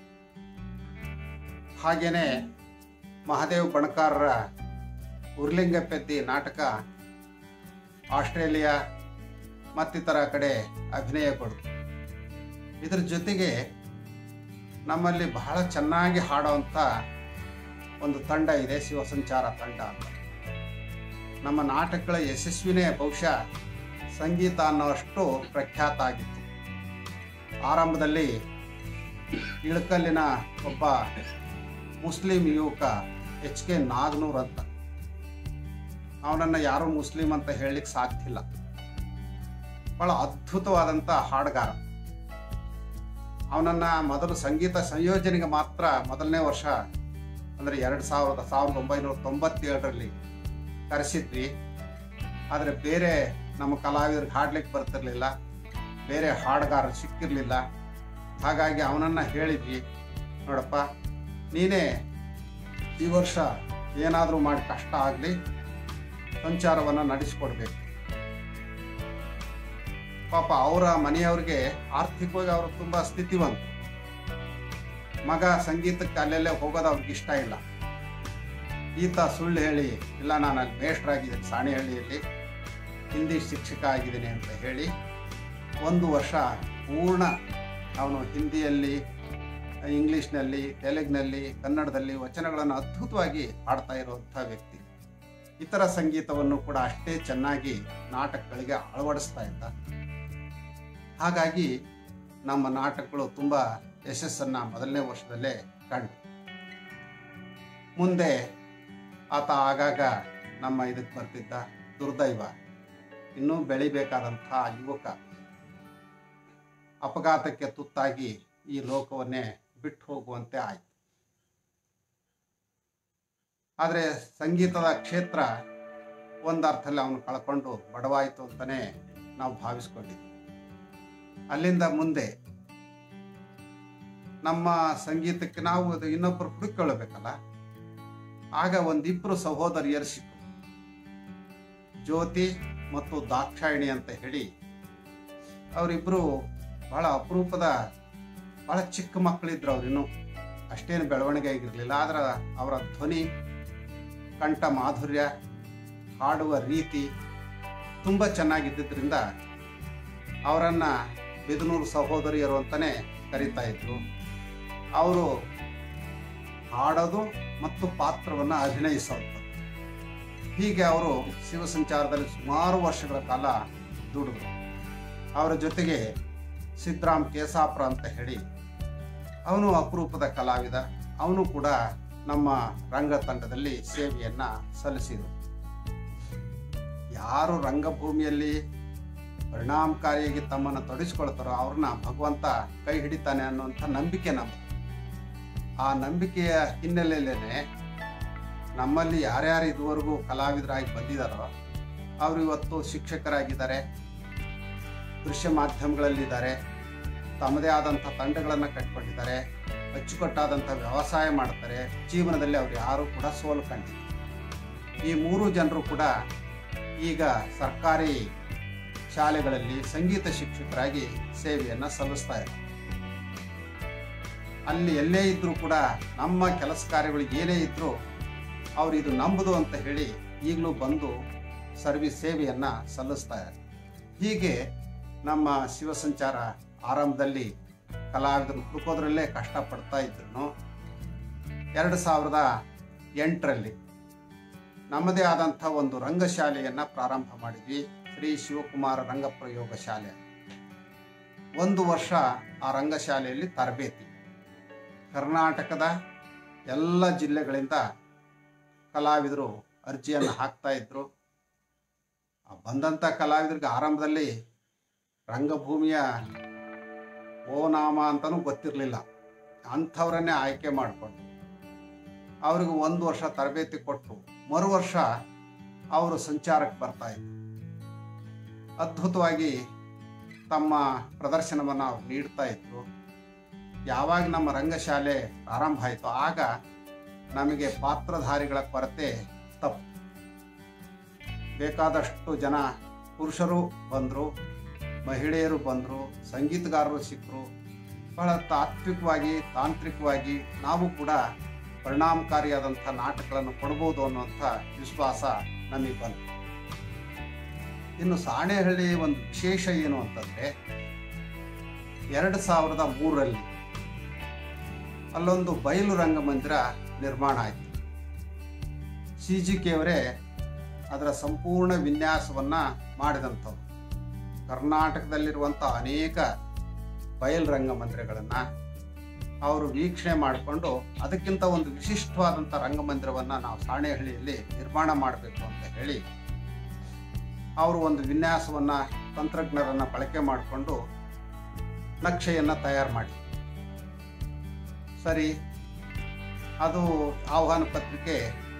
ಹಾಗೆಯೇ ಮಹಾದೇವ್ ಬಣಕಾರರ ಉರ್ಲಿಂಗಪೆದ್ದಿ ನಾಟಕ ಆಸ್ಟ್ರೇಲಿಯಾ ಮತ್ತಿತರ ಕಡೆ ಅಭಿನಯಗಳು ಇದರ ಜೊತೆಗೆ ನಮ್ಮಲ್ಲಿ ಬಹಳ ಚೆನ್ನಾಗಿ ಹಾಡುವಂಥ ಒಂದು ತಂಡ ಇದೆ ಶಿವಸಂಚಾರ ತಂಡ ಅಂತ ನಮ್ಮ ನಾಟಕಗಳ ಯಶಸ್ವಿನೇ ಬಹುಶಃ ಸಂಗೀತ ಅನ್ನೋಷ್ಟು ಪ್ರಖ್ಯಾತ ಆಗಿತ್ತು ಆರಂಭದಲ್ಲಿ ಇಳಕಲ್ಲಿನ ಒಬ್ಬ ಮುಸ್ಲಿಂ ಯುವಕ ಎಚ್ ಕೆ ನಾಗ್ನೂರ್ ಅಂತ ಅವನನ್ನು ಯಾರೂ ಮುಸ್ಲಿಂ ಅಂತ ಹೇಳಲಿಕ್ಕೆ ಸಾಧ್ಯ ಇಲ್ಲ ಬಹಳ ಅದ್ಭುತವಾದಂಥ ಹಾಡುಗಾರ ಅವನನ್ನು ಮೊದಲು ಸಂಗೀತ ಸಂಯೋಜನೆಗೆ ಮಾತ್ರ ಮೊದಲನೇ ವರ್ಷ ಅಂದರೆ ಎರಡು ಸಾವಿರದ ಸಾವಿರದ ಒಂಬೈನೂರ ತೊಂಬತ್ತೇಳರಲ್ಲಿ ಕರೆಸಿದ್ವಿ ಆದರೆ ಬೇರೆ ನಮ್ಮ ಕಲಾವಿದರಿಗೆ ಹಾಡ್ಲಿಕ್ಕೆ ಬರ್ತಿರ್ಲಿಲ್ಲ ಬೇರೆ ಹಾಡುಗಾರರು ಸಿಕ್ಕಿರಲಿಲ್ಲ ಹಾಗಾಗಿ ಅವನನ್ನು ಹೇಳಿದ್ವಿ ನೋಡಪ್ಪ ನೀನೇ ಈ ವರ್ಷ ಏನಾದರೂ ಮಾಡಿ ಕಷ್ಟ ಆಗಲಿ ಸಂಚಾರವನ್ನು ನಡೆಸಿಕೊಡ್ಬೇಕು ಪಾಪ ಅವರ ಮನೆಯವ್ರಿಗೆ ಆರ್ಥಿಕವಾಗಿ ಅವರು ತುಂಬ ಸ್ಥಿತಿವಂತ ಮಗ ಸಂಗೀತಕ್ಕೆ ಅಲ್ಲೆಲ್ಲೇ ಹೋಗೋದು ಅವ್ರಿಗೆ ಇಷ್ಟ ಇಲ್ಲ ಈತ ಸುಳ್ಳು ಹೇಳಿ ಇಲ್ಲ ನಾನು ಅಲ್ಲಿ ಮೇಷ್ಟ್ರಾಗಿದ್ದೀನಿ ಸಾಣೆಹಳ್ಳಿಯಲ್ಲಿ ಹಿಂದಿ ಶಿಕ್ಷಕ ಆಗಿದ್ದೀನಿ ಅಂತ ಹೇಳಿ ಒಂದು ವರ್ಷ ಪೂರ್ಣ ಅವನು ಹಿಂದಿಯಲ್ಲಿ ಇಂಗ್ಲೀಷ್ನಲ್ಲಿ ತೆಲುಗಿನಲ್ಲಿ ಕನ್ನಡದಲ್ಲಿ ವಚನಗಳನ್ನು ಅದ್ಭುತವಾಗಿ ಹಾಡ್ತಾ ಇರುವಂಥ ವ್ಯಕ್ತಿ ಇತರ ಸಂಗೀತವನ್ನು ಕೂಡ ಅಷ್ಟೇ ಚೆನ್ನಾಗಿ ನಾಟಕಗಳಿಗೆ ಅಳವಡಿಸ್ತಾ ಇದ್ದ ಹಾಗಾಗಿ ನಮ್ಮ ನಾಟಕಗಳು ತುಂಬ ಯಶಸ್ಸನ್ನು ಮೊದಲನೇ ವರ್ಷದಲ್ಲೇ ಕಂಡು ಮುಂದೆ ಆತ ಆಗಾಗ ನಮ್ಮ ಇದಕ್ಕೆ ಬರ್ತಿದ್ದ ದುರ್ದೈವ ಇನ್ನೂ ಬೆಳಿಬೇಕಾದಂಥ ಯುವಕ ಅಪಘಾತಕ್ಕೆ ತುತ್ತಾಗಿ ಈ ಲೋಕವನ್ನೇ ಬಿಟ್ಟು ಹೋಗುವಂತೆ ಆಯಿತು ಆದರೆ ಸಂಗೀತದ ಕ್ಷೇತ್ರ ಒಂದು ಅರ್ಥದಲ್ಲಿ ಅವನು ಕಳ್ಕೊಂಡು ಬಡವಾಯಿತು ಅಂತಲೇ ನಾವು ಭಾವಿಸ್ಕೊಂಡಿದ್ವಿ ಅಲ್ಲಿಂದ ಮುಂದೆ ನಮ್ಮ ಸಂಗೀತಕ್ಕೆ ನಾವು ಅದು ಇನ್ನೊಬ್ಬರು ಹುಡುಕೊಳ್ಳಬೇಕಲ್ಲ ಆಗ ಒಂದಿಬ್ಬರು ಸಹೋದರಿಯರು ಸಿಕ್ಕರು ಜ್ಯೋತಿ ಮತ್ತು ದಾಕ್ಷಾಯಿಣಿ ಅಂತ ಹೇಳಿ ಅವರಿಬ್ಬರು ಬಹಳ ಅಪರೂಪದ ಬಹಳ ಚಿಕ್ಕ ಮಕ್ಕಳಿದ್ರು ಅವ್ರಿನ್ನೂ ಅಷ್ಟೇನು ಬೆಳವಣಿಗೆ ಆಗಿರಲಿಲ್ಲ ಆದ್ರೆ ಅವರ ಧ್ವನಿ ಕಂಠ ಮಾಧುರ್ಯ ಹಾಡುವ ರೀತಿ ತುಂಬ ಚೆನ್ನಾಗಿದ್ದರಿಂದ ಅವರನ್ನು ಬಿದನೂರು ಸಹೋದರಿಯರು ಅಂತಲೇ ಕರೀತಾ ಇದ್ರು ಅವರು ಹಾಡೋದು ಮತ್ತು ಪಾತ್ರವನ್ನು ಅಭಿನಯಿಸೋದು ಹೀಗೆ ಅವರು ಶಿವಸಂಚಾರದಲ್ಲಿ ಸುಮಾರು ವರ್ಷಗಳ ಕಾಲ ದುಡಿದ್ರು ಅವರ ಜೊತೆಗೆ ಸಿದ್ರಾಮ್ ಕೇಸಾಪುರ ಅಂತ ಹೇಳಿ ಅವನು ಅಪರೂಪದ ಕಲಾವಿದ ಅವನು ಕೂಡ ನಮ್ಮ ರಂಗ ತಂಡದಲ್ಲಿ ಸೇವೆಯನ್ನ ಸಲ್ಲಿಸಿದರು ಯಾರು ರಂಗಭೂಮಿಯಲ್ಲಿ ಪರಿಣಾಮಕಾರಿಯಾಗಿ ತಮ್ಮನ್ನು ತೊಡಗಿಸ್ಕೊಳ್ತಾರೋ ಅವ್ರನ್ನ ಭಗವಂತ ಕೈ ಹಿಡಿತಾನೆ ಅನ್ನುವಂಥ ನಂಬಿಕೆ ನಮ್ಮದು ಆ ನಂಬಿಕೆಯ ಹಿನ್ನೆಲೆಯಲ್ಲೇ ನಮ್ಮಲ್ಲಿ ಯಾರ್ಯಾರು ಇದುವರೆಗೂ ಕಲಾವಿದರಾಗಿ ಬಂದಿದ್ದಾರೋ ಅವರು ಇವತ್ತು ಶಿಕ್ಷಕರಾಗಿದ್ದಾರೆ ದೃಶ್ಯ ಮಾಧ್ಯಮಗಳಲ್ಲಿದ್ದಾರೆ ತಮ್ಮದೇ ಆದಂಥ ತಂಡಗಳನ್ನು ಕಟ್ಕೊಂಡಿದ್ದಾರೆ ಅಚ್ಚುಕಟ್ಟಾದಂಥ ವ್ಯವಸಾಯ ಮಾಡ್ತಾರೆ ಜೀವನದಲ್ಲಿ ಅವ್ರು ಯಾರೂ ಕೂಡ ಸೋಲು ಕಂಡಿಲ್ಲ ಈ ಮೂರು ಜನರು ಕೂಡ ಈಗ ಸರ್ಕಾರಿ ಶಾಲೆಗಳಲ್ಲಿ ಸಂಗೀತ ಶಿಕ್ಷಕರಾಗಿ ಸೇವೆಯನ್ನು ಸಲ್ಲಿಸ್ತಾ ಇದ್ದಾರೆ ಅಲ್ಲಿ ಎಲ್ಲೇ ಇದ್ರೂ ಕೂಡ ನಮ್ಮ ಕೆಲಸ ಕಾರ್ಯಗಳು ಏನೇ ಇದ್ರೂ ಅವ್ರು ಇದು ನಂಬುದು ಅಂತ ಹೇಳಿ ಈಗಲೂ ಬಂದು ಸರ್ವಿಸ್ ಸೇವೆಯನ್ನು ಸಲ್ಲಿಸ್ತಾ ಇದ್ದಾರೆ ಹೀಗೆ ನಮ್ಮ ಶಿವಸಂಚಾರ ಆರಂಭದಲ್ಲಿ ಕಲಾವಿದರು ಹುಡುಕೋದ್ರಲ್ಲೇ ಕಷ್ಟಪಡ್ತಾ ಇದ್ರು ಎರಡು ಸಾವಿರದ ಎಂಟರಲ್ಲಿ ನಮ್ಮದೇ ಆದಂಥ ಒಂದು ರಂಗಶಾಲೆಯನ್ನು ಪ್ರಾರಂಭ ಮಾಡಿದ್ವಿ ಶ್ರೀ ಶಿವಕುಮಾರ ರಂಗಪ್ರಯೋಗ ಶಾಲೆ ಒಂದು ವರ್ಷ ಆ ರಂಗಶಾಲೆಯಲ್ಲಿ ತರಬೇತಿ ಕರ್ನಾಟಕದ ಎಲ್ಲ ಜಿಲ್ಲೆಗಳಿಂದ ಕಲಾವಿದರು ಅರ್ಜಿಯನ್ನು ಹಾಕ್ತಾ ಇದ್ರು ಆ ಬಂದಂಥ ಕಲಾವಿದರಿಗೆ ಆರಂಭದಲ್ಲಿ ರಂಗಭೂಮಿಯ ಓನಾಮ ಅಂತಲೂ ಗೊತ್ತಿರಲಿಲ್ಲ ಅಂಥವ್ರನ್ನೇ ಆಯ್ಕೆ ಮಾಡಿಕೊಂಡು ಅವರಿಗೆ ಒಂದು ವರ್ಷ ತರಬೇತಿ ಕೊಟ್ಟು ಮರು ವರ್ಷ ಅವರು ಸಂಚಾರಕ್ಕೆ ಬರ್ತಾ ಇದ್ರು ಅದ್ಭುತವಾಗಿ ತಮ್ಮ ಪ್ರದರ್ಶನವನ್ನು ಅವ್ರು ನೀಡ್ತಾ ಇದ್ರು ಯಾವಾಗ ನಮ್ಮ ರಂಗಶಾಲೆ ಪ್ರಾರಂಭ ಆಯಿತು ಆಗ ನಮಗೆ ಪಾತ್ರಧಾರಿಗಳ ಕೊರತೆ ತಪ್ಪು ಬೇಕಾದಷ್ಟು ಜನ ಪುರುಷರು ಬಂದರು ಮಹಿಳೆಯರು ಬಂದರು ಸಂಗೀತಗಾರರು ಸಿಕ್ಕರು ಬಹಳ ತಾತ್ವಿಕವಾಗಿ ತಾಂತ್ರಿಕವಾಗಿ ನಾವು ಕೂಡ ಪರಿಣಾಮಕಾರಿಯಾದಂಥ ನಾಟಕಗಳನ್ನು ಕೊಡ್ಬೋದು ಅನ್ನುವಂಥ ವಿಶ್ವಾಸ ನಮಗೆ ಬಂತು ಇನ್ನು ಸಾಣೆಹಳ್ಳಿ ಒಂದು ವಿಶೇಷ ಏನು ಅಂತಂದರೆ ಎರಡು ಸಾವಿರದ ಮೂರರಲ್ಲಿ ಅಲ್ಲೊಂದು ಬಯಲು ರಂಗಮಂದಿರ ನಿರ್ಮಾಣ ಆಯಿತು ಸಿ ಜಿ ಕೆಯವರೇ ಅದರ ಸಂಪೂರ್ಣ ವಿನ್ಯಾಸವನ್ನು ಮಾಡಿದಂಥವ್ರು ಕರ್ನಾಟಕದಲ್ಲಿರುವಂಥ ಅನೇಕ ಬಯಲು ರಂಗಮಂದಿರಗಳನ್ನು ಅವರು ವೀಕ್ಷಣೆ ಮಾಡಿಕೊಂಡು ಅದಕ್ಕಿಂತ ಒಂದು ವಿಶಿಷ್ಟವಾದಂಥ ರಂಗಮಂದಿರವನ್ನು ನಾವು ಸಾಣೆಹಳ್ಳಿಯಲ್ಲಿ ನಿರ್ಮಾಣ ಮಾಡಬೇಕು ಅಂತ ಹೇಳಿ ಅವರು ಒಂದು ವಿನ್ಯಾಸವನ್ನು ತಂತ್ರಜ್ಞರನ್ನು ಬಳಕೆ ಮಾಡಿಕೊಂಡು ನಕ್ಷೆಯನ್ನು ತಯಾರು ಮಾಡಿ ಸರಿ ಅದು ಆಹ್ವಾನ ಪತ್ರಿಕೆ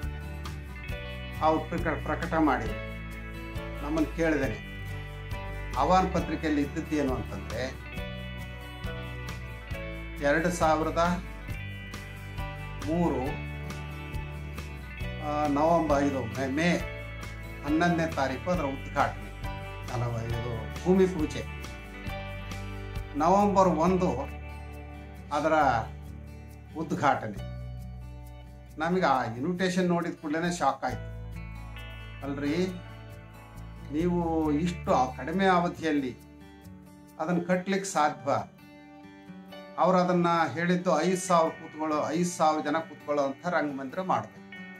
ಅವ್ರು ಪ್ರಕಟ ಪ್ರಕಟ ಮಾಡಿದ್ರು ನಮ್ಮನ್ನು ಕೇಳಿದ್ದೇನೆ ಆಹ್ವಾನ ಪತ್ರಿಕೆಯಲ್ಲಿ ಇದ್ದದ್ದೇನು ಅಂತಂದರೆ ಎರಡು ಸಾವಿರದ ಮೂರು ಆ, ನವಂಬರ್ ಇದು ಮೇ ಮೇ ಹನ್ನೊಂದನೇ ತಾರೀಕು ಅದರ ಉದ್ಘಾಟನೆ ಅಲ್ಲ ಇದು ಭೂಮಿ ಪೂಜೆ ನವಂಬರ್ ಒಂದು ಅದರ ಉದ್ಘಾಟನೆ ನಮಗೆ ಆ ಇನ್ವಿಟೇಷನ್ ನೋಡಿದ ಕೂಡಲೇ ಶಾಕ್ ಆಯಿತು ಅಲ್ರಿ ನೀವು ಇಷ್ಟು ಆ ಕಡಿಮೆ ಅವಧಿಯಲ್ಲಿ ಅದನ್ನು ಕಟ್ಲಿಕ್ಕೆ ಸಾಧ್ಯ ಅವ್ರು ಅದನ್ನು ಹೇಳಿದ್ದು ಐದು ಸಾವಿರ ಕೂತ್ಕೊಳ್ಳೋ ಐದು ಸಾವಿರ ಜನ ಕೂತ್ಕೊಳ್ಳೋ ಅಂಥ ರಂಗಮಂದಿರ ಮಾಡಬೇಕು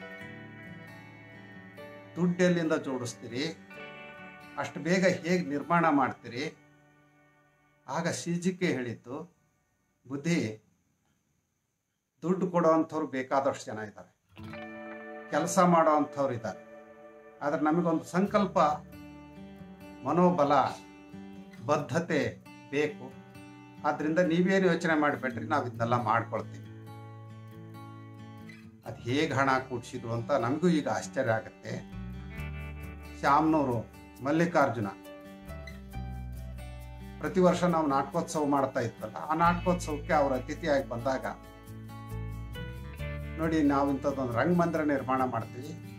ದುಡ್ಡು ಎಲ್ಲಿಂದ ಜೋಡಿಸ್ತೀರಿ ಅಷ್ಟು ಬೇಗ ಹೇಗೆ ನಿರ್ಮಾಣ ಮಾಡ್ತೀರಿ ಆಗ ಸಿ ಜಿ ಕೆ ಹೇಳಿದ್ದು ಬುದ್ಧಿ ದುಡ್ಡು ಕೊಡೋ ಅಂಥವ್ರು ಬೇಕಾದಷ್ಟು ಜನ ಇದ್ದಾರೆ ಕೆಲಸ ಮಾಡೋ ಅಂಥವ್ರು ಇದ್ದಾರೆ ಆದರೆ ನಮಗೊಂದು ಸಂಕಲ್ಪ ಮನೋಬಲ ಬದ್ಧತೆ ಬೇಕು ಆದ್ರಿಂದ ನೀವೇನು ಯೋಚನೆ ಮಾಡಿಬಿಟ್ರಿ ನಾವು ಇದನ್ನೆಲ್ಲ ಮಾಡ್ಕೊಳ್ತೀವಿ ಅದು ಹೇಗೆ ಹಣ ಕೂಡಿಸಿದ್ರು ಅಂತ ನಮಗೂ ಈಗ ಆಶ್ಚರ್ಯ ಆಗುತ್ತೆ ಶ್ಯಾಮ್ನವರು ಮಲ್ಲಿಕಾರ್ಜುನ ಪ್ರತಿ ವರ್ಷ ನಾವು ನಾಟಕೋತ್ಸವ ಮಾಡ್ತಾ ಇದ್ವಲ್ಲ ಆ ನಾಟಕೋತ್ಸವಕ್ಕೆ ಅವ್ರ ಅತಿಥಿಯಾಗಿ ಬಂದಾಗ ನೋಡಿ ನಾವು ಇಂಥದ್ದೊಂದು ರಂಗಮಂದಿರ ನಿರ್ಮಾಣ ಮಾಡ್ತೀವಿ